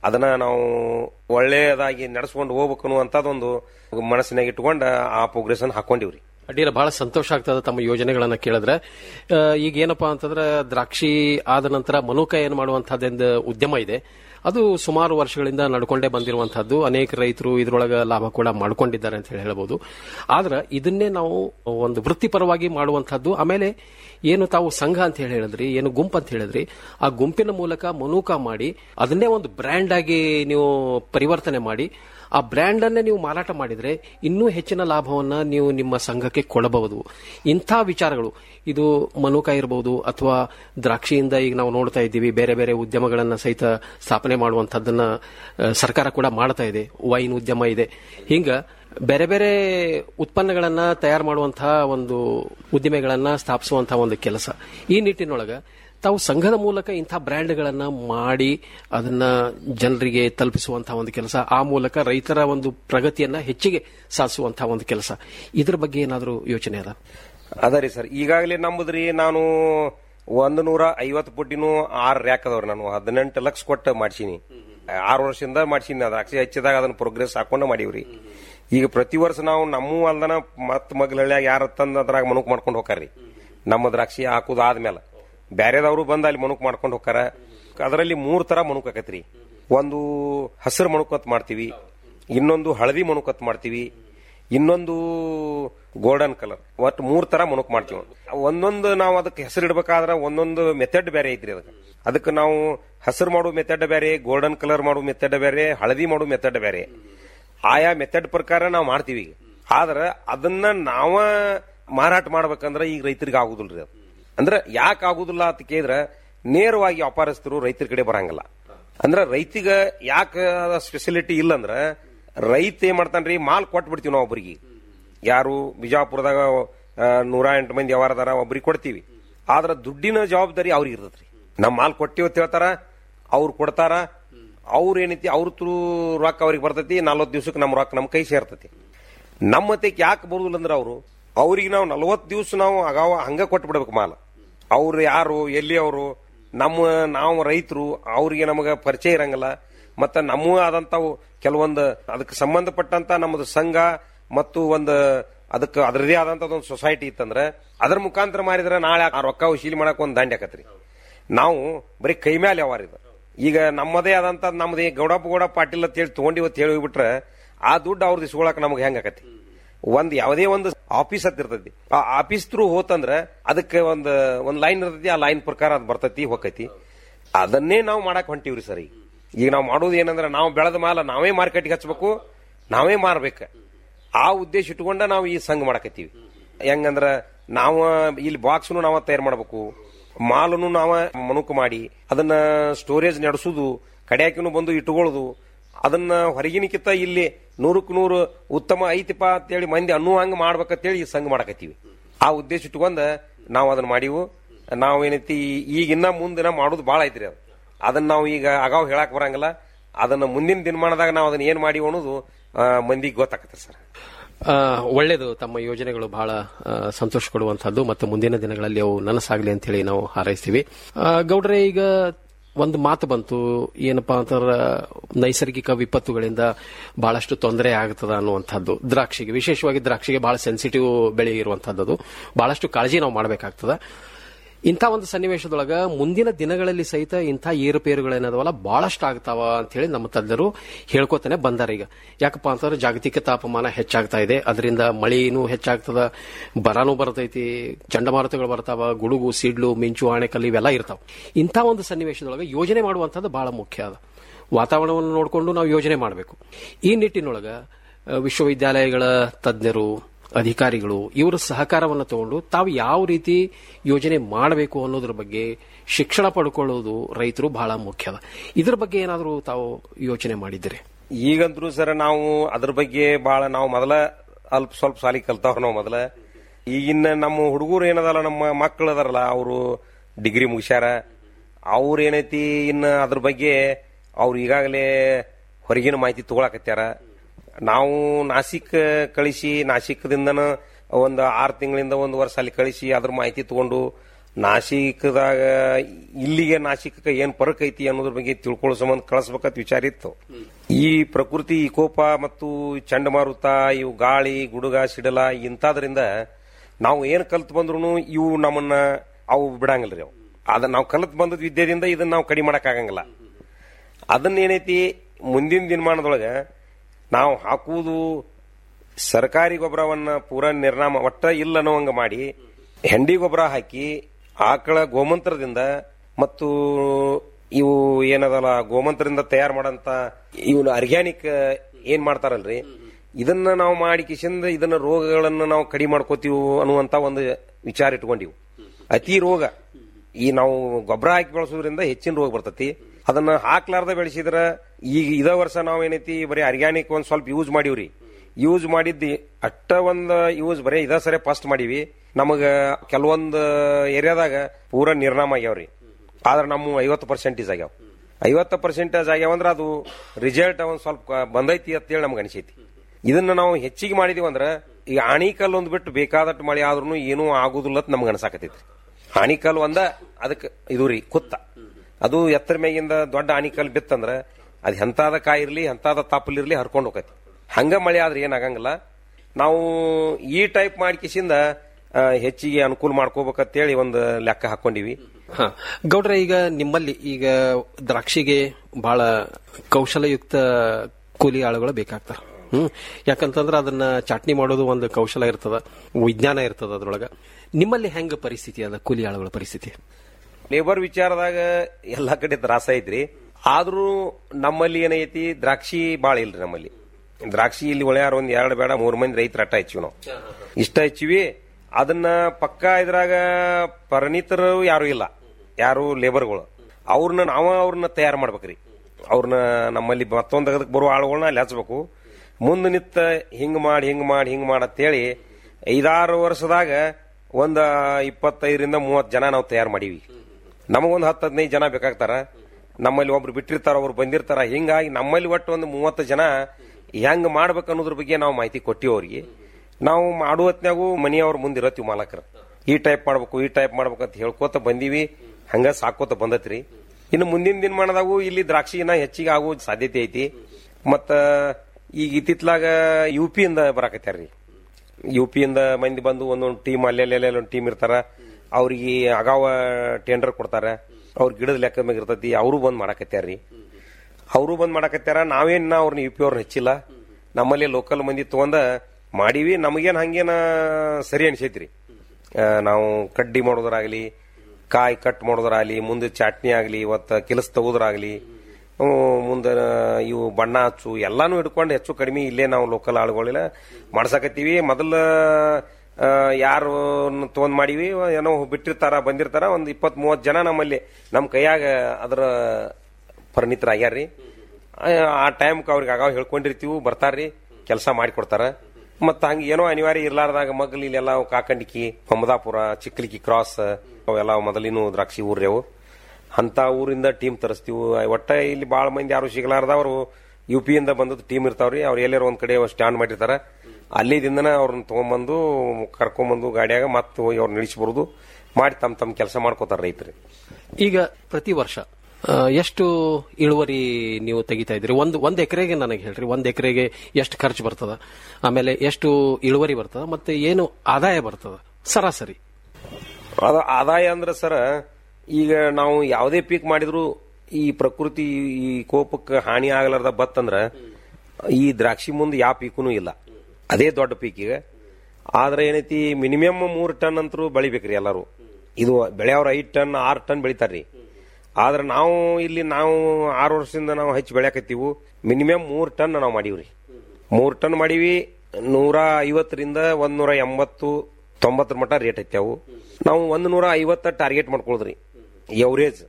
ಅದನ್ನ ನಾವು ಒಳ್ಳೆಯದಾಗಿ ನಡೆಸ್ಕೊಂಡು ಹೋಗ್ಬೇಕು ಅನ್ನುವಂಥದ್ದೊಂದು ಮನಸ್ಸಿನಾಗ ಇಟ್ಕೊಂಡ ಆ ಪ್ರೋಗ್ರೆಸ್ ಹಾಕೊಂಡಿವ್ರಿ ಅಡ್ಡಿಲ್ಲ ಬಹಳ ಸಂತೋಷ ಆಗ್ತದೆ ತಮ್ಮ ಯೋಜನೆಗಳನ್ನ ಕೇಳಿದ್ರೆ ಆ, ಈಗ ಏನಪ್ಪಾ ಅಂತಂದ್ರೆ ದ್ರಾಕ್ಷಿ ಆದ ನಂತರ ಮನುಕ ಏನ್ ಮಾಡುವಂತಹದ್ದೊಂದು ಉದ್ಯಮ ಇದೆ ಅದು ಸುಮಾರು ವರ್ಷಗಳಿಂದ ನಡ್ಕೊಂಡೇ ಬಂದಿರುವಂತಹದ್ದು ಅನೇಕ ರೈತರು ಇದ್ರೊಳಗ ಲಾಭ ಕೂಡ ಮಾಡ್ಕೊಂಡಿದ್ದಾರೆ ಅಂತ ಹೇಳಿ ಹೇಳ್ಬೋದು ಆದ್ರೆ ಇದನ್ನೇ ನಾವು ಒಂದು ವೃತ್ತಿಪರವಾಗಿ ಮಾಡುವಂತಹದ್ದು ಆಮೇಲೆ ಏನು ತಾವು ಸಂಘ ಅಂತ ಹೇಳಿ ಹೇಳಿದ್ರಿ ಏನು ಗುಂಪು ಅಂತ ಹೇಳಿದ್ರಿ ಆ ಗುಂಪಿನ ಮೂಲಕ ಮನೂಕ ಮಾಡಿ ಅದನ್ನೇ ಒಂದು ಬ್ರ್ಯಾಂಡ್ ಆಗಿ ನೀವು ಪರಿವರ್ತನೆ ಮಾಡಿ ಆ ಬ್ರ್ಯಾಂಡ್ ಅನ್ನೇ ನೀವು ಮಾರಾಟ ಮಾಡಿದ್ರೆ ಇನ್ನೂ ಹೆಚ್ಚಿನ ಲಾಭವನ್ನ ನೀವು ನಿಮ್ಮ ಸಂಘಕ್ಕೆ ಕೊಡಬಹುದು ಇಂಥ ವಿಚಾರಗಳು ಇದು ಮನುಕ ಇರಬಹುದು ಅಥವಾ ದ್ರಾಕ್ಷಿಯಿಂದ ಈಗ ನಾವು ನೋಡ್ತಾ ಇದ್ದೀವಿ ಬೇರೆ ಬೇರೆ ಉದ್ಯಮಗಳನ್ನ ಸಹಿತ ಸ್ಥಾಪನೆ ಮಾಡುವಂತಹದ್ದನ್ನ ಆ, ಸರ್ಕಾರ ಕೂಡ ಮಾಡ್ತಾ ಇದೆ ವೈನ್ ಉದ್ಯಮ ಇದೆ ಹಿಂಗ ಬೇರೆ ಬೇರೆ ಉತ್ಪನ್ನಗಳನ್ನ ತಯಾರು ಮಾಡುವಂತಹ ಒಂದು ಉದ್ದಿಮೆಗಳನ್ನ ಸ್ಥಾಪಿಸುವಂತಹ ಒಂದು ಕೆಲಸ ಈ ನಿಟ್ಟಿನೊಳಗ ತಾವು ಸಂಘದ ಮೂಲಕ ಇಂಥ ಬ್ರ್ಯಾಂಡ್ಗಳನ್ನ ಮಾಡಿ ಅದನ್ನ ಜನರಿಗೆ ತಲುಪಿಸುವಂತಹ ಒಂದು ಕೆಲಸ ಆ ಮೂಲಕ ರೈತರ ಒಂದು ಪ್ರಗತಿಯನ್ನ ಹೆಚ್ಚಿಗೆ ಸಾಧಿಸುವಂತಹ ಒಂದು ಕೆಲಸ ಇದ್ರ ಬಗ್ಗೆ ಏನಾದರೂ ಯೋಚನೆ ಅದ ಅದ ರೀ ಸರ್ ಈಗಾಗಲೇ ನಂಬುದ್ರಿ ನಾನು ಒಂದು ನೂರ ಐವತ್ತು ಪುಟ್ಟಿನೂ ಆರು ರ್ಯಾಕ್ ಅದಾವ್ರಿ ನಾನು ಹದಿನೆಂಟು ಲಕ್ಷ ಕೊಟ್ಟು ಮಾಡ್ಸೀನಿ ಆರು ವರ್ಷದಿಂದ ಮಾಡ್ಸೀನಿ ದ್ರಾಕ್ಷಿ ಹಚ್ಚಿದಾಗ ಅದನ್ನ ಪ್ರೋಗ್ರೆಸ್ ಹಾಕೊಂಡು ಮಾಡೀವ್ರಿ ಈಗ ಪ್ರತಿ ವರ್ಷ ನಾವು ನಮ್ಮ ಅಲ್ದನ ಮತ್ ಮಗ್ಲಳ್ಯಾಗ ಯಾರ ತಂದ ಅದ್ರಾಗ ಮನುಕ್ ಮಾಡ್ಕೊಂಡು ಹೋಗ್ತಾರ್ರಿ ನಮ್ಮ ದ್ರಾಕ್ಷಿ ಹಾಕುದು ಆದ್ಮೇಲೆ ಬ್ಯಾರೆದವರು ಬಂದ ಅಲ್ಲಿ ಮನುಕ್ ಮಾಡ್ಕೊಂಡು ಹೋಗ್ತಾರ ಅದರಲ್ಲಿ ಮೂರ್ ತರ ಮನುಕ್ ಆಕತ್ರಿ ಒಂದು ಹಸಿರು ಮಣುಕತ್ ಮಾಡ್ತೀವಿ ಇನ್ನೊಂದು ಹಳದಿ ಮಣುಕತ್ ಮಾಡ್ತೀವಿ ಇನ್ನೊಂದು ಗೋಲ್ಡನ್ ಕಲರ್ ಒಟ್ಟು ಮೂರ್ ತರ ಮಣುಕ್ ಮಾಡ್ತೀವಿ ಒಂದೊಂದು ನಾವು ಅದಕ್ಕೆ ಹೆಸರು ಇಡ್ಬೇಕಾದ್ರೆ ಒಂದೊಂದು ಮೆಥಡ್ ಬೇರೆ ಐತ್ರಿ ಅದಕ್ಕೆ ಅದಕ್ಕೆ ನಾವು ಹಸಿರು ಮಾಡೋ ಮೆಥಡ್ ಬೇರೆ ಗೋಲ್ಡನ್ ಕಲರ್ ಮಾಡೋ ಮೆಥಡ್ ಬೇರೆ ಹಳದಿ ಮಾಡೋ ಮೆಥಡ್ ಬೇರೆ ಆಯಾ ಮೆಥಡ್ ಪ್ರಕಾರ ನಾವು ಮಾಡ್ತೀವಿ ಆದ್ರೆ ಅದನ್ನ ನಾವ ಮಾರಾಟ ಮಾಡ್ಬೇಕಂದ್ರ ಈಗ ರೈತರಿಗೆ ಆಗುದಿಲ್ರಿ ಅದು ಅಂದ್ರೆ ಯಾಕೆ ಆಗುದಿಲ್ಲ ಅಂತ ಕೇಳಿದ್ರ ನೇರವಾಗಿ ವ್ಯಾಪಾರಸ್ಥರು ರೈತರ ಕಡೆ ಬರಂಗಿಲ್ಲ ಅಂದ್ರ ರೈತಿಗ ಯಾಕೆ ಸ್ಪೆಸಿಲಿಟಿ ಇಲ್ಲ ಅಂದ್ರ ರೈತ ಏನ್ ಮಾಡ್ತಾನ್ರಿ ಮಾಲ್ ಕೊಟ್ಟು ಬಿಡ್ತೀವಿ ನಾವು ಒಬ್ಬರಿಗೆ ಯಾರು ಬಿಜಾಪುರದಾಗ ಆ, ನೂರ ಎಂಟು ಮಂದಿ ವ್ಯವಹಾರದಾರ ಒಬ್ರಿಗೆ ಕೊಡ್ತೀವಿ ಆದ್ರ ದುಡ್ಡಿನ ಜವಾಬ್ದಾರಿ ಅವ್ರಿಗೆ ಇರ್ತೈತ್ರಿ ನಮ್ಮ ಮಾಲ್ ಕೊಟ್ಟಿವಿ ಅಂತ ಹೇಳ್ತಾರ ಅವ್ರು ಕೊಡ್ತಾರ ಅವ್ರ ಏನೈತಿ ಅವ್ರ ತ್ರೂ ರೊಕ್ಕ ಅವ್ರಿಗೆ ಬರ್ತೈತಿ ನಲ್ವತ್ತು ದಿವ್ಸಕ್ಕೆ ನಮ್ಮ ರೊಕ್ಕ ನಮ್ಮ ಕೈ ಸೇರ್ತೈತಿ ನಮ್ಮ ಮತ್ತಕ್ಕೆ ಯಾಕೆ ಬರುದಿಲ್ಲ ಅಂದ್ರೆ ಅವರು ಅವ್ರಿಗೆ ನಾವು ನಲ್ವತ್ತು ದಿವ್ಸ ನಾವು ಅಗಾವ ಹಂಗ ಕೊಟ್ಟು ಬಿಡ್ಬೇಕು ಮಾಲ್ ಅವ್ರು ಯಾರು ಎಲ್ಲಿ ಅವರು ನಮ್ಮ ನಾವು ರೈತರು ಅವ್ರಿಗೆ ನಮಗೆ ಪರಿಚಯ ಇರಂಗಿಲ್ಲ ಮತ್ತ ನಮ್ಮ ಆದಂತಾವು ಕೆಲವೊಂದು ಅದಕ್ಕೆ ಸಂಬಂಧಪಟ್ಟಂತ ನಮ್ಮದು ಸಂಘ ಮತ್ತು ಒಂದು ಅದಕ್ಕೆ ಅದರದೇ ಆದಂತ ಒಂದು ಸೊಸೈಟಿ ಇತ್ತಂದ್ರೆ ಅದರ ಮುಖಾಂತರ ಮಾರಿದ್ರೆ ನಾಳೆ ಆ ರೊಕ್ಕ ವಸೂಲಿ ಮಾಡಕ್ ಒಂದು ದಾಂಡಿ ಆಕತ್ರಿ ನಾವು ಬರೀ ಕೈ ಮೇಲೆ ವ್ಯವಹಾರ ಇದು ಈಗ ನಮ್ಮದೇ ಆದಂತ ನಮ್ಮದೇ ಗೌಡಪ್ಪ ಗೌಡ ಪಾಟೀಲ್ ಅಂತ ಹೇಳಿ ತಗೊಂಡಿವಿ ಅಂತ ಹೇಳಿ ಹೋಗ್ಬಿಟ್ರೆ ಆ ದುಡ್ಡು ಅವ್ರದ್ದು ಇಸ್ಕೊಳಕ್ ನಮ್ಗೆ ಹೆಂಗ್ ಆಕತಿ ಒಂದ್ ಯಾವುದೇ ಒಂದು ಆಫೀಸ್ ಅಂತ ಇರ್ತೈತಿ ಆ ಆಫೀಸ್ ಥ್ರೂ ಹೋತಂದ್ರ ಅದಕ್ಕೆ ಒಂದ್ ಒಂದ್ ಲೈನ್ ಇರ್ತೈತಿ ಆ ಲೈನ್ ಪ್ರಕಾರ ಅದ್ ಬರ್ತೈತಿ ಹೋಗೈತಿ ಅದನ್ನೇ ನಾವು ಮಾಡಕ್ ಹೊಂಟಿವ್ರಿ ಸರ್ ಈಗ ಈಗ ನಾವು ಮಾಡೋದು ಏನಂದ್ರೆ ನಾವು ಬೆಳೆದ ಮಾಲ ನಾವೇ ಮಾರ್ಕೆಟ್ಗೆ ಹಚ್ಬೇಕು ನಾವೇ ಮಾರ್ಬೇಕು ಆ ಉದ್ದೇಶ ಇಟ್ಕೊಂಡ ನಾವು ಈ ಸಂಘ ಮಾಡಕತ್ತೀವಿ ಹೆಂಗಂದ್ರ ನಾವು ಇಲ್ಲಿ ಬಾಕ್ಸ್ನು ನಾವ ತಯಾರು ಮಾಡ್ಬೇಕು ಮಾಲನ್ನು ನಾವ ಮನುಕು ಮಾಡಿ ಅದನ್ನ ಸ್ಟೋರೇಜ್ ನಡೆಸುದು ಕಡ್ಯಾಕಿನೂ ಬಂದು ಇಟ್ಕೊಳ್ಳೋದು ಅದನ್ನ ಹೊರಗಿನಕ್ಕಿಂತ ಇಲ್ಲಿ ನೂರಕ್ಕೆ ನೂರು ಉತ್ತಮ ಐತಿಪ್ಪ ಅಂತೇಳಿ ಮಂದಿ ಅನ್ನೋ ಹಂಗ ಮಾಡ್ಬೇಕಂತೇಳಿ ಈ ಸಂಘ ಮಾಡಕತ್ತೀವಿ ಆ ಉದ್ದೇಶ ಇಟ್ಕೊಂಡ ನಾವು ಅದನ್ನ ಮಾಡಿವು ನಾವು ಏನೈತಿ ಈಗ ಇನ್ನ ಮುಂದಿನ ಮಾಡೋದು ಬಾಳ ಐತ್ರಿ ಅದು ಅದನ್ನ ನಾವು ಈಗ ಅಗಾವ್ ಹೇಳಕ್ ಬರಂಗಿಲ್ಲ ಅದನ್ನ ಮುಂದಿನ ದಿನಮಾನದಾಗ ನಾವು ಅದನ್ನ ಏನ್ ಮಾಡಿವು ಅನ್ನೋದು ಆ, ಮಂದಿಗೆ ಗೊತ್ತಾಕತ್ತೆ ಸರ್ ಆ, ಒಳ್ಳೆಯದು ತಮ್ಮ ಯೋಜನೆಗಳು ಬಹಳ ಆ, ಸಂತೋಷ ಕೊಡುವಂತಹದ್ದು ಮತ್ತು ಮುಂದಿನ ದಿನಗಳಲ್ಲಿ ಅವು ನನಸಾಗಲಿ ಅಂತ ಹೇಳಿ ನಾವು ಹಾರೈಸ್ತೀವಿ ಆ, ಗೌಡ್ರೆ ಈಗ ಒಂದು ಮಾತು ಬಂತು ಏನಪ್ಪಾ ಅಂತಂದ್ರ ನೈಸರ್ಗಿಕ ವಿಪತ್ತುಗಳಿಂದ ಬಹಳಷ್ಟು ತೊಂದರೆ ಆಗ್ತದ ಅನ್ನುವಂಥದ್ದು ದ್ರಾಕ್ಷಿಗೆ ವಿಶೇಷವಾಗಿ ದ್ರಾಕ್ಷಿಗೆ ಬಹಳ ಸೆನ್ಸಿಟಿವ್ ಬೆಳೆ ಇರುವಂತಹದ್ದು ಬಹಳಷ್ಟು ಕಾಳಜಿ ನಾವು ಮಾಡಬೇಕಾಗ್ತದ ಇಂಥ ಒಂದು ಸನ್ನಿವೇಶದೊಳಗ ಮುಂದಿನ ದಿನಗಳಲ್ಲಿ ಸಹಿತ ಇಂಥ ಏರುಪೇರುಗಳೇನದವಲ್ಲ ಬಹಳಷ್ಟು ಆಗ್ತಾವ ಅಂತ ಹೇಳಿ ನಮ್ಮ ತಜ್ಞರು ಹೇಳ್ಕೊತಾನೆ ಬಂದಾರ ಈಗ ಯಾಕಪ್ಪ ಅಂತಂದ್ರೆ ಜಾಗತಿಕ ತಾಪಮಾನ ಹೆಚ್ಚಾಗ್ತಾ ಇದೆ ಅದರಿಂದ ಮಳೆನೂ ಹೆಚ್ಚಾಗ್ತದ ಬರನೂ ಬರ್ತೈತಿ ಚಂಡಮಾರುತಗಳು ಬರ್ತಾವ ಗುಡುಗು ಸಿಡ್ಲು ಮಿಂಚು ಆಣೆಕಲ್ಲು ಇವೆಲ್ಲ ಇರ್ತಾವ ಇಂಥ ಒಂದು ಸನ್ನಿವೇಶದೊಳಗ ಯೋಜನೆ ಮಾಡುವಂಥದ್ದು ಬಹಳ ಮುಖ್ಯ ಅದ ವಾತಾವರಣವನ್ನು ನೋಡಿಕೊಂಡು ನಾವು ಯೋಜನೆ ಮಾಡಬೇಕು ಈ ನಿಟ್ಟಿನೊಳಗ ಆ, ವಿಶ್ವವಿದ್ಯಾಲಯಗಳ ತಜ್ಞರು ಅಧಿಕಾರಿಗಳು ಇವರ ಸಹಕಾರವನ್ನು ತಗೊಂಡು ತಾವು ಯಾವ ರೀತಿ ಯೋಜನೆ ಮಾಡಬೇಕು ಅನ್ನೋದ್ರ ಬಗ್ಗೆ ಶಿಕ್ಷಣ ಪಡ್ಕೊಳ್ಳೋದು ರೈತರು ಬಹಳ ಮುಖ್ಯ ಅದ ಇದ್ರ ಬಗ್ಗೆ ಏನಾದರೂ ತಾವು ಯೋಚನೆ ಮಾಡಿದ್ದೀರಿ ಈಗಂತ್ರು ಸರ್ ನಾವು ಅದ್ರ ಬಗ್ಗೆ ಬಹಳ ನಾವು ಮೊದಲ ಅಲ್ಪ ಸ್ವಲ್ಪ ಸಾಲಿ ಕಲ್ತಾವ್ರ ನಾವು ಮೊದಲ ಈಗಿನ ನಮ್ಮ ಹುಡುಗರು ಏನದಲ್ಲ ನಮ್ಮ ಮಕ್ಕಳು ಅದಾರಲ್ಲ ಅವರು ಡಿಗ್ರಿ ಮುಗಿಸ್ಯಾರ ಅವ್ರ ಏನೈತಿ ಇನ್ನ ಅದ್ರ ಬಗ್ಗೆ ಅವ್ರು ಈಗಾಗಲೇ ಹೊರಗಿನ ಮಾಹಿತಿ ತಗೊಳಕತ್ಯಾರ ನಾವು ನಾಸಿಕ್ ಕಳಿಸಿ ನಾಸಿಕದಿಂದನ ಒಂದು ಆರು ತಿಂಗಳಿಂದ ಒಂದು ವರ್ಷ ಅಲ್ಲಿ ಕಳಿಸಿ ಅದ್ರ ಮಾಹಿತಿ ತಗೊಂಡು ನಾಸಿಕದಾಗ ಇಲ್ಲಿಗೆ ನಾಸಿಕಕ್ಕೆ ಏನ್ ಫರಕ್ ಐತಿ ಅನ್ನೋದ್ರ ಬಗ್ಗೆ ತಿಳ್ಕೊಳ್ಳೋ ಸಂಬಂಧ ಕಳಿಸ್ಬೇಕಂತ ವಿಚಾರ ಇತ್ತು ಈ ಪ್ರಕೃತಿ ವಿಕೋಪ ಮತ್ತು ಚಂಡಮಾರುತ ಇವು ಗಾಳಿ ಗುಡುಗ ಸಿಡಲ ಇಂಥದ್ರಿಂದ ನಾವು ಏನ್ ಕಲ್ತ್ ಬಂದ್ರು ಇವು ನಮ್ಮನ್ನ ಅವು ಬಿಡಂಗಿಲ್ರಿ ಅವು ಅದ ನಾವು ಕಲ್ತ್ ಬಂದದ ವಿದ್ಯೆದಿಂದ ಇದನ್ನ ನಾವು ಕಡಿಮೆ ಮಾಡಕ್ ಆಗಂಗಿಲ್ಲ ಅದನ್ನ ಏನೈತಿ ಮುಂದಿನ ದಿನಮಾನದೊಳಗ ನಾವು ಹಾಕುವುದು ಸರ್ಕಾರಿ ಗೊಬ್ಬರವನ್ನ ಪೂರ ನಿರ್ನಾಮ ಒಟ್ಟ ಇಲ್ಲ ಅನ್ನೋಂಗ ಮಾಡಿ ಹೆಂಡಿ ಗೊಬ್ಬರ ಹಾಕಿ ಆಕಳ ಗೋಮಂತ್ರದಿಂದ ಮತ್ತು ಇವು ಏನದಲ್ಲ ಗೋಮಂತ್ರದಿಂದ ತಯಾರು ಮಾಡಂತ ಇವನು ಆರ್ಗ್ಯಾನಿಕ್ ಏನ್ ಮಾಡ್ತಾರಲ್ರಿ ಇದನ್ನ ನಾವು ಮಾಡಿ ಕಿಶಿಂದ ಇದನ್ನ ರೋಗಗಳನ್ನ ನಾವು ಕಡಿಮೆ ಮಾಡ್ಕೋತೀವಿ ಅನ್ನುವಂತ ಒಂದು ವಿಚಾರ ಇಟ್ಕೊಂಡಿವು ಅತಿ ರೋಗ ಈ ನಾವು ಗೊಬ್ಬರ ಹಾಕಿ ಬೆಳೆಸೋದ್ರಿಂದ ಹೆಚ್ಚಿನ ರೋಗ ಬರ್ತತಿ ಅದನ್ನ ಹಾಕ್ಲಾರ್ದ ಬೆಳೆಸಿದ್ರ ಈಗ ಇದ ವರ್ಷ ನಾವ್ ಏನೈತಿ ಬರೀ ಆರ್ಗ್ಯಾನಿಕ್ ಒಂದ್ ಸ್ವಲ್ಪ ಯೂಸ್ ಮಾಡಿವ್ರಿ ಯೂಸ್ ಮಾಡಿದ್ದಿ ಅಷ್ಟ ಒಂದ್ ಯೂಸ್ ಬರೀ ಇದ ಸರಿ ಫಸ್ಟ್ ಮಾಡಿವಿ ನಮಗ ಕೆಲವೊಂದ್ ಏರಿಯಾದಾಗ ಪೂರ ನಿರ್ನಾಮ ಆಗ್ಯಾವ್ರಿ ಆದ್ರ ನಮ್ಮ ಐವತ್ತು ಪರ್ಸೆಂಟೇಜ್ ಆಗ್ಯಾವ ಐವತ್ತು ಪರ್ಸೆಂಟೇಜ್ ಆಗ್ಯಾವಂದ್ರ ಅದು ರಿಸಲ್ಟ್ ಒಂದ್ ಸ್ವಲ್ಪ ಬಂದೈತಿ ಅಂತೇಳಿ ನಮ್ಗೆ ಅನಿಸೈತಿ ಇದನ್ನ ನಾವು ಹೆಚ್ಚಿಗೆ ಮಾಡಿದೀವಿ ಅಂದ್ರ ಈಗ ಆಣಿಕಲ್ ಒಂದ್ ಬಿಟ್ಟು ಬೇಕಾದಟ್ಟು ಮಳೆ ಆದ್ರೂ ಏನೂ ಆಗುದಿಲ್ಲ ಅಂತ ನಮ್ಗೆ ಅನ್ಸಾಕತೈತ್ರಿ ಆಣಿಕಲ್ ಒಂದ ಅದಕ್ಕೆ ಇದು ರೀ ಕುತ್ತ ಅದು ಎತ್ತರ ಮೇಗಿಂದ ದೊಡ್ಡ ಆಣಿಕಲ್ ಬಿತ್ತಂದ್ರ ಅದ್ ಎಂತಾದ ಕಾಯಿ ಇರ್ಲಿ ಎಂತಾದ ತಾಪಲ್ ಹರ್ಕೊಂಡು ಹೋಗತಿ ಹಂಗ ಮಳೆ ಆದ್ರೆ ಏನಾಗಂಗಿಲ್ಲ ನಾವು ಈ ಟೈಪ್ ಮಾಡ್ಕಿಸಿಂದ ಆ, ಹೆಚ್ಚಿಗೆ ಅನುಕೂಲ ಮಾಡ್ಕೋಬೇಕಂತೇಳಿ ಒಂದು ಲೆಕ್ಕ ಹಾಕೊಂಡಿವಿ ಹ ಗೌಡ್ರ ಈಗ ನಿಮ್ಮಲ್ಲಿ ಈಗ ದ್ರಾಕ್ಷಿಗೆ ಬಹಳ ಕೌಶಲಯುಕ್ತ ಕೂಲಿ ಆಳುಗಳು ಬೇಕಾಗ್ತಾರ ಹ್ಮ್ ಯಾಕಂತಂದ್ರ ಅದನ್ನ ಚಟ್ನಿ ಮಾಡೋದು ಒಂದು ಕೌಶಲ ಇರ್ತದ ವಿಜ್ಞಾನ ಇರ್ತದ ಅದ್ರೊಳಗ ನಿಮ್ಮಲ್ಲಿ ಹೆಂಗ ಪರಿಸ್ಥಿತಿ ಅದ ಕೂಲಿ ಆಳುಗಳ ಪರಿಸ್ಥಿತಿ ಲೇಬರ್ ವಿಚಾರದಾಗ ಎಲ್ಲಾ ಕಡೆ ತ್ರಾಸ ಐತ್ರಿ ಆದ್ರೂ ನಮ್ಮಲ್ಲಿ ಏನೈತಿ ದ್ರಾಕ್ಷಿ ಬಾಳ ಇಲ್ರಿ ನಮ್ಮಲ್ಲಿ ದ್ರಾಕ್ಷಿ ಇಲ್ಲಿ ಒಳ್ಳೆಯಾರ ಒಂದ್ ಎರಡು ಬೇಡ ಮೂರ್ ಮಂದಿ ರೈತರ ಅಟ್ಟ ಹಚ್ಚಿವಿ ನಾವು ಇಷ್ಟ ಹಚ್ಚಿವಿ ಅದನ್ನ ಪಕ್ಕ ಇದ್ರಾಗ ಪರಿಣಿತರು ಯಾರು ಇಲ್ಲ ಯಾರು ಲೇಬರ್ಗಳು ಅವ್ರನ್ನ ನಾವ ಅವ್ರನ್ನ ತಯಾರು ಮಾಡ್ಬೇಕ್ರಿ ಅವ್ರನ್ನ ನಮ್ಮಲ್ಲಿ ಮತ್ತೊಂದ್ ಅದಕ್ಕೆ ಬರುವ ಆಳುಗಳನ್ನ ಅಲ್ಲಿ ಹಚ್ಬೇಕು ಮುಂದೆ ನಿತ್ತ ಹಿಂಗ್ ಮಾಡಿ ಹಿಂಗ್ ಮಾಡಿ ಹಿಂಗ್ ಮಾಡತ್ತೇಳಿ ಐದಾರು ವರ್ಷದಾಗ ಒಂದ ಇಪ್ಪತ್ತೈದರಿಂದ ಮೂವತ್ ಜನ ನಾವು ತಯಾರು ಮಾಡೀವಿ ನಮಗೊಂದು ಹತ್ತು ಹದಿನೈದು ಜನ ಬೇಕಾಗ್ತಾರ ನಮ್ಮಲ್ಲಿ ಒಬ್ರು ಬಿಟ್ಟಿರ್ತಾರ ಅವ್ರು ಬಂದಿರ್ತಾರ ಹಿಂಗಾಗಿ ನಮ್ಮಲ್ಲಿ ಒಟ್ಟು ಒಂದು ಮೂವತ್ತು ಜನ ಹೆಂಗ್ ಮಾಡ್ಬೇಕು ಅನ್ನೋದ್ರ ಬಗ್ಗೆ ನಾವು ಮಾಹಿತಿ ಕೊಟ್ಟಿವಿ ಅವ್ರಿಗೆ ನಾವು ಮಾಡುವ ಹೊತ್ನ್ಯಾಗೂ ಮನೆಯವ್ರ ಮುಂದೆ ಇರತ್ತೀವಿ ಮಾಲಕರು ಈ ಟೈಪ್ ಮಾಡ್ಬೇಕು ಈ ಟೈಪ್ ಮಾಡ್ಬೇಕು ಅಂತ ಹೇಳ್ಕೋತ ಬಂದೀವಿ ಹಂಗ ಸಾಕೋತ ಬಂದತ್ರಿ ಇನ್ನು ಮುಂದಿನ ದಿನಮಾನದಾಗೂ ಇಲ್ಲಿ ದ್ರಾಕ್ಷಿನ ಹೆಚ್ಚಿಗೆ ಆಗುವ ಸಾಧ್ಯತೆ ಐತಿ ಮತ್ತ ಈಗ ಇತ್ತಿತ್ಲಾಗ ಯು ಪಿಯಿಂದ ಬರಾಕತ್ಯಾರ್ರಿ ಯು ಪಿಯಿಂದ ಮಂದಿ ಬಂದು ಒಂದೊಂದು ಟೀಮ್ ಅಲ್ಲೆಲ್ಲೆಲ್ಲ ಒಂದು ಟೀಮ್ ಇರ್ತಾರ ಅವ್ರಿಗೆ ಅಗಾವ ಟೆಂಡರ್ ಕೊಡ್ತಾರ ಅವ್ರ ಗಿಡದ ಲೆಕ್ಕ ಮ್ಯಾಗ ಇರ್ತೈತಿ ಅವರು ಬಂದ್ ಮಾಡಾಕತ್ಯಾರ್ರಿ ಅವರು ಬಂದ್ ಮಾಡಾಕತ್ಯಾರ ನಾವೇನ್ ಅವ್ರನ್ನ ಯು ಪಿ ಅವ್ರನ್ನ ಹೆಚ್ಚಿಲ್ಲ ನಮ್ಮಲ್ಲಿ ಲೋಕಲ್ ಮಂದಿ ತಗೊಂಡ ಮಾಡೀವಿ ನಮಗೇನ್ ಹಂಗೇನ ಸರಿ ಅನ್ಸೈತ್ರಿ ಆ, ನಾವು ಕಡ್ಡಿ ಮಾಡೋದ್ರಾಗ್ಲಿ ಕಾಯಿ ಕಟ್ ಮಾಡೋದ್ರಾಗ್ಲಿ ಮುಂದೆ ಚಾಟ್ನಿ ಆಗ್ಲಿ ಇವತ್ತ ಕೆಲಸ ತಗೋದ್ರಾಗ್ಲಿ ಮುಂದೆ ಇವು ಬಣ್ಣ ಹಚ್ಚು ಎಲ್ಲಾನು ಹಿಡ್ಕೊಂಡು ಹೆಚ್ಚು ಕಡಿಮೆ ಇಲ್ಲೇ ನಾವು ಲೋಕಲ್ ಆಳುಗಳೆಲ್ಲ ಮಾಡ್ಸಕತ್ತೀವಿ ಮೊದಲ ಆ, ಯಾರು ತೊಗೊಂಡ್ ಮಾಡೀವಿ ಏನೋ ಬಿಟ್ಟಿರ್ತಾರ ಬಂದಿರ್ತಾರ ಒಂದ್ ಇಪ್ಪತ್ ಮೂವತ್ ಜನ ನಮ್ಮಲ್ಲಿ ನಮ್ಮ ಕೈಯಾಗ ಅದರ ಪರಿಣಿತರಾಗ್ಯಾರ್ರಿ ಆ- ಆ ಟೈಮ್ಗೆ ಅವ್ರಿಗೆ ಆಗಾವ್ ಹೇಳ್ಕೊಂಡಿರ್ತೀವಿ ಬರ್ತಾರ್ರಿ ಕೆಲಸ ಮಾಡಿಕೊಡ್ತಾರ ಮತ್ತ ಹಂಗ ಏನೋ ಅನಿವಾರ್ಯ ಇರ್ಲಾರ್ದಾಗ ಮಗ್ಲಿ ಇಲ್ಲೆಲ್ಲ ಅವು ಕಾಕಂಡಿಕಿ ಹೊಮದಾಪುರ ಚಿಕ್ಕಲಿಕ್ಕಿ ಕ್ರಾಸ್ ಅವೆಲ್ಲ ಮೊದಲಿನ ದ್ರಾಕ್ಷಿ ಊರ್ರಿ ಅವು ಅಂತ ಊರಿಂದ ಟೀಮ್ ತರಿಸ್ತೀವಿ ಒಟ್ಟ ಇಲ್ಲಿ ಬಾಳ ಮಂದಿ ಯಾರು ಸಿಗಲಾರ್ದ ಅವರು ಯು ಪಿ ಇಂದ ಬಂದದ್ದು ಟೀಮ್ ಇರ್ತಾವ್ರಿ ಅವ್ರು ಎಲ್ಲಾರ ಒಂದ್ ಕಡೆ ಸ್ಟ್ಯಾಂಡ್ ಮಾಡಿರ್ತಾರ ಅಲ್ಲಿದಿಂದನ ಅವ್ರನ್ನ ತಗೊಂಬಂದು ಕರ್ಕೊಂಬಂದು ಗಾಡಿಯಾಗ ಮತ್ತೆ ಹೋಗಿ ಅವ್ರನ್ನ ನಿಲ್ಲಿಸಿ ಬರುದು ಮಾಡಿ ತಮ್ಮ ತಮ್ಮ ಕೆಲಸ ಮಾಡ್ಕೋತಾರ ರೈತರು ಈಗ ಪ್ರತಿ ವರ್ಷ ಆ, ಎಷ್ಟು ಇಳುವರಿ ನೀವು ತೆಗಿತಾ ಇದ್ರಿ ಒಂದು ಒಂದ್ ಎಕರೆಗೆ ನನಗೆ ಹೇಳ್ರಿ ಒಂದ್ ಎಕರೆಗೆ ಎಷ್ಟು ಖರ್ಚು ಬರ್ತದ ಆಮೇಲೆ ಎಷ್ಟು ಇಳುವರಿ ಬರ್ತದ ಮತ್ತೆ ಏನು ಆದಾಯ ಬರ್ತದ ಸರಾಸರಿ ಅದ ಆದಾಯ ಅಂದ್ರೆ ಸರ ಈಗ ನಾವು ಯಾವುದೇ ಪೀಕ್ ಮಾಡಿದ್ರು ಈ ಪ್ರಕೃತಿ ಈ ಕೋಪಕ್ಕೆ ಹಾನಿ ಆಗಲಾರ್ದ ಬತ್ತಂದ್ರ ಈ ದ್ರಾಕ್ಷಿ ಮುಂದೆ ಯಾವ ಪೀಕುನು ಇಲ್ಲ ಅದೇ ದೊಡ್ಡ ಪೀಕ್ ಈಗ ಆದ್ರೆ ಏನೈತಿ ಮಿನಿಮಮ್ ಮೂರ್ ಟನ್ ಅಂತರೂ ಬೆಳಿಬೇಕ್ರಿ ಎಲ್ಲರೂ ಇದು ಬೆಳೆಯವ್ರ ಐದ್ ಟನ್ ಆರ್ ಟನ್ ಬೆಳಿತಾರ್ರಿ ಆದ್ರೆ ನಾವು ಇಲ್ಲಿ ನಾವು ಆರು ವರ್ಷದಿಂದ ನಾವು ಹೆಚ್ಚು ಬೆಳ್ಯಾಕತ್ತೀವಿ ಮಿನಿಮಮ್ ಮೂರ್ ಟನ್ ನಾವು ಮಾಡೀವ್ರಿ ಮೂರ್ ಟನ್ ಮಾಡೀವಿ ನೂರ ಐವತ್ತರಿಂದ ಒಂದ್ ನೂರ ಎಂಬತ್ತು ತೊಂಬತ್ತರ ಮಟ ರೇಟ್ ಐತಿ ಅವು ನಾವು ಒಂದ್ ನೂರ ಐವತ್ತ ಟಾರ್ಗೆಟ್ ಮಾಡ್ಕೊಳ್ದ್ರಿ ಎವರೇಜ್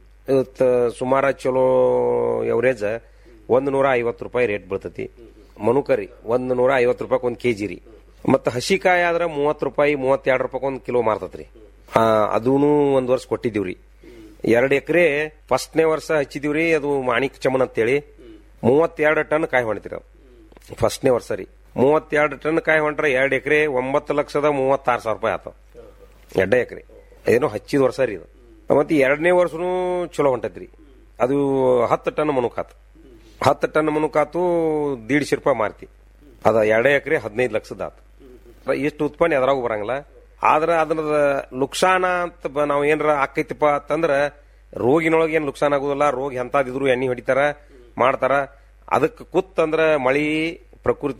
ಸುಮಾರ ಚಲೋ ಎವರೇಜ್ ಒಂದ್ ನೂರ ಐವತ್ತು ರೂಪಾಯಿ ರೇಟ್ ಬೀಳ್ತತಿ ಮನುಕರಿ ಒಂದ್ ನೂರ ಐವತ್ತು ರೂಪಾಯಿ ಒಂದ್ ಕೆಜಿ ರೀ ಮತ್ತ ಹಸಿಕಾಯಿ ಆದ್ರ ಮೂವತ್ ರೂಪಾಯಿ ಮೂವತ್ತೆರಡು ರೂಪಾಯಿ ಒಂದ್ ಕಿಲೋ ಮಾರ್ತತ್ರಿ ಆ, ಅದೂನು ಒಂದ್ ವರ್ಷ ಕೊಟ್ಟಿದ್ದೀವ್ರಿ ಎರಡ್ ಎಕರೆ ಫಸ್ಟ್ನೇ ವರ್ಷ ಹಚ್ಚಿದೀವ್ರಿ ಅದು ಮಾಣಿಕ್ ಚಮನ್ ಅಂತೇಳಿ ಮೂವತ್ತೆರಡು ಟನ್ ಕಾಯಿ ಹೊಣ್ತಿರಿ ಫಸ್ಟ್ನೇ ವರ್ಷ ರೀ ಮೂವತ್ತೆರಡು ಟನ್ ಕಾಯಿ ಹೊಂಟ್ರೆ ಎರಡ್ ಎಕರೆ ಒಂಬತ್ತು ಲಕ್ಷದ ಮೂವತ್ತಾರು ಸಾವಿರ ರೂಪಾಯಿ ಆತ ಎರಡೇ ಎಕರೆ ಏನೋ ಹಚ್ಚಿದ ವರ್ಷ ರೀ ಇದು ಮತ್ತೆ ಎರಡನೇ ವರ್ಷನೂ ಚಲೋ ಹೊಂಟೈತ್ರಿ ಅದು ಹತ್ತು ಟನ್ ಮನುಕಾತು ಹತ್ತು ಟನ್ ಮನುಕಾತು ದೀಡ್ಶೆ ರೂಪಾಯಿ ಮಾರ್ತಿ ಅದ ಎರಡೇ ಎಕರೆ ಹದಿನೈದು ಲಕ್ಷದ ಆತು ಎಷ್ಟು ಉತ್ಪನ್ನ ಎದ್ರಾಗೂ ಬರಂಗಿಲ್ಲ ಆದ್ರೆ ಅದ್ರದ ನುಕ್ಸಾನ ಅಂತ ಬ- ನಾವ್ ಏನ್ರ ಆಕೈತಿಪ್ಪ ಅಂತಂದ್ರ ರೋಗಿನೊಳಗೆ ಏನ್ ನುಕ್ಸಾನ ಆಗುದಿಲ್ಲ ರೋಗಿ ಎಂತಾದಿದ್ರು ಎಣ್ಣೆ ಹೊಡಿತಾರ ಮಾಡ್ತಾರ ಅದಕ್ಕೆ ಕುತ್ತಂದ್ರ ಮಳಿ ಪ್ರಕೃತಿ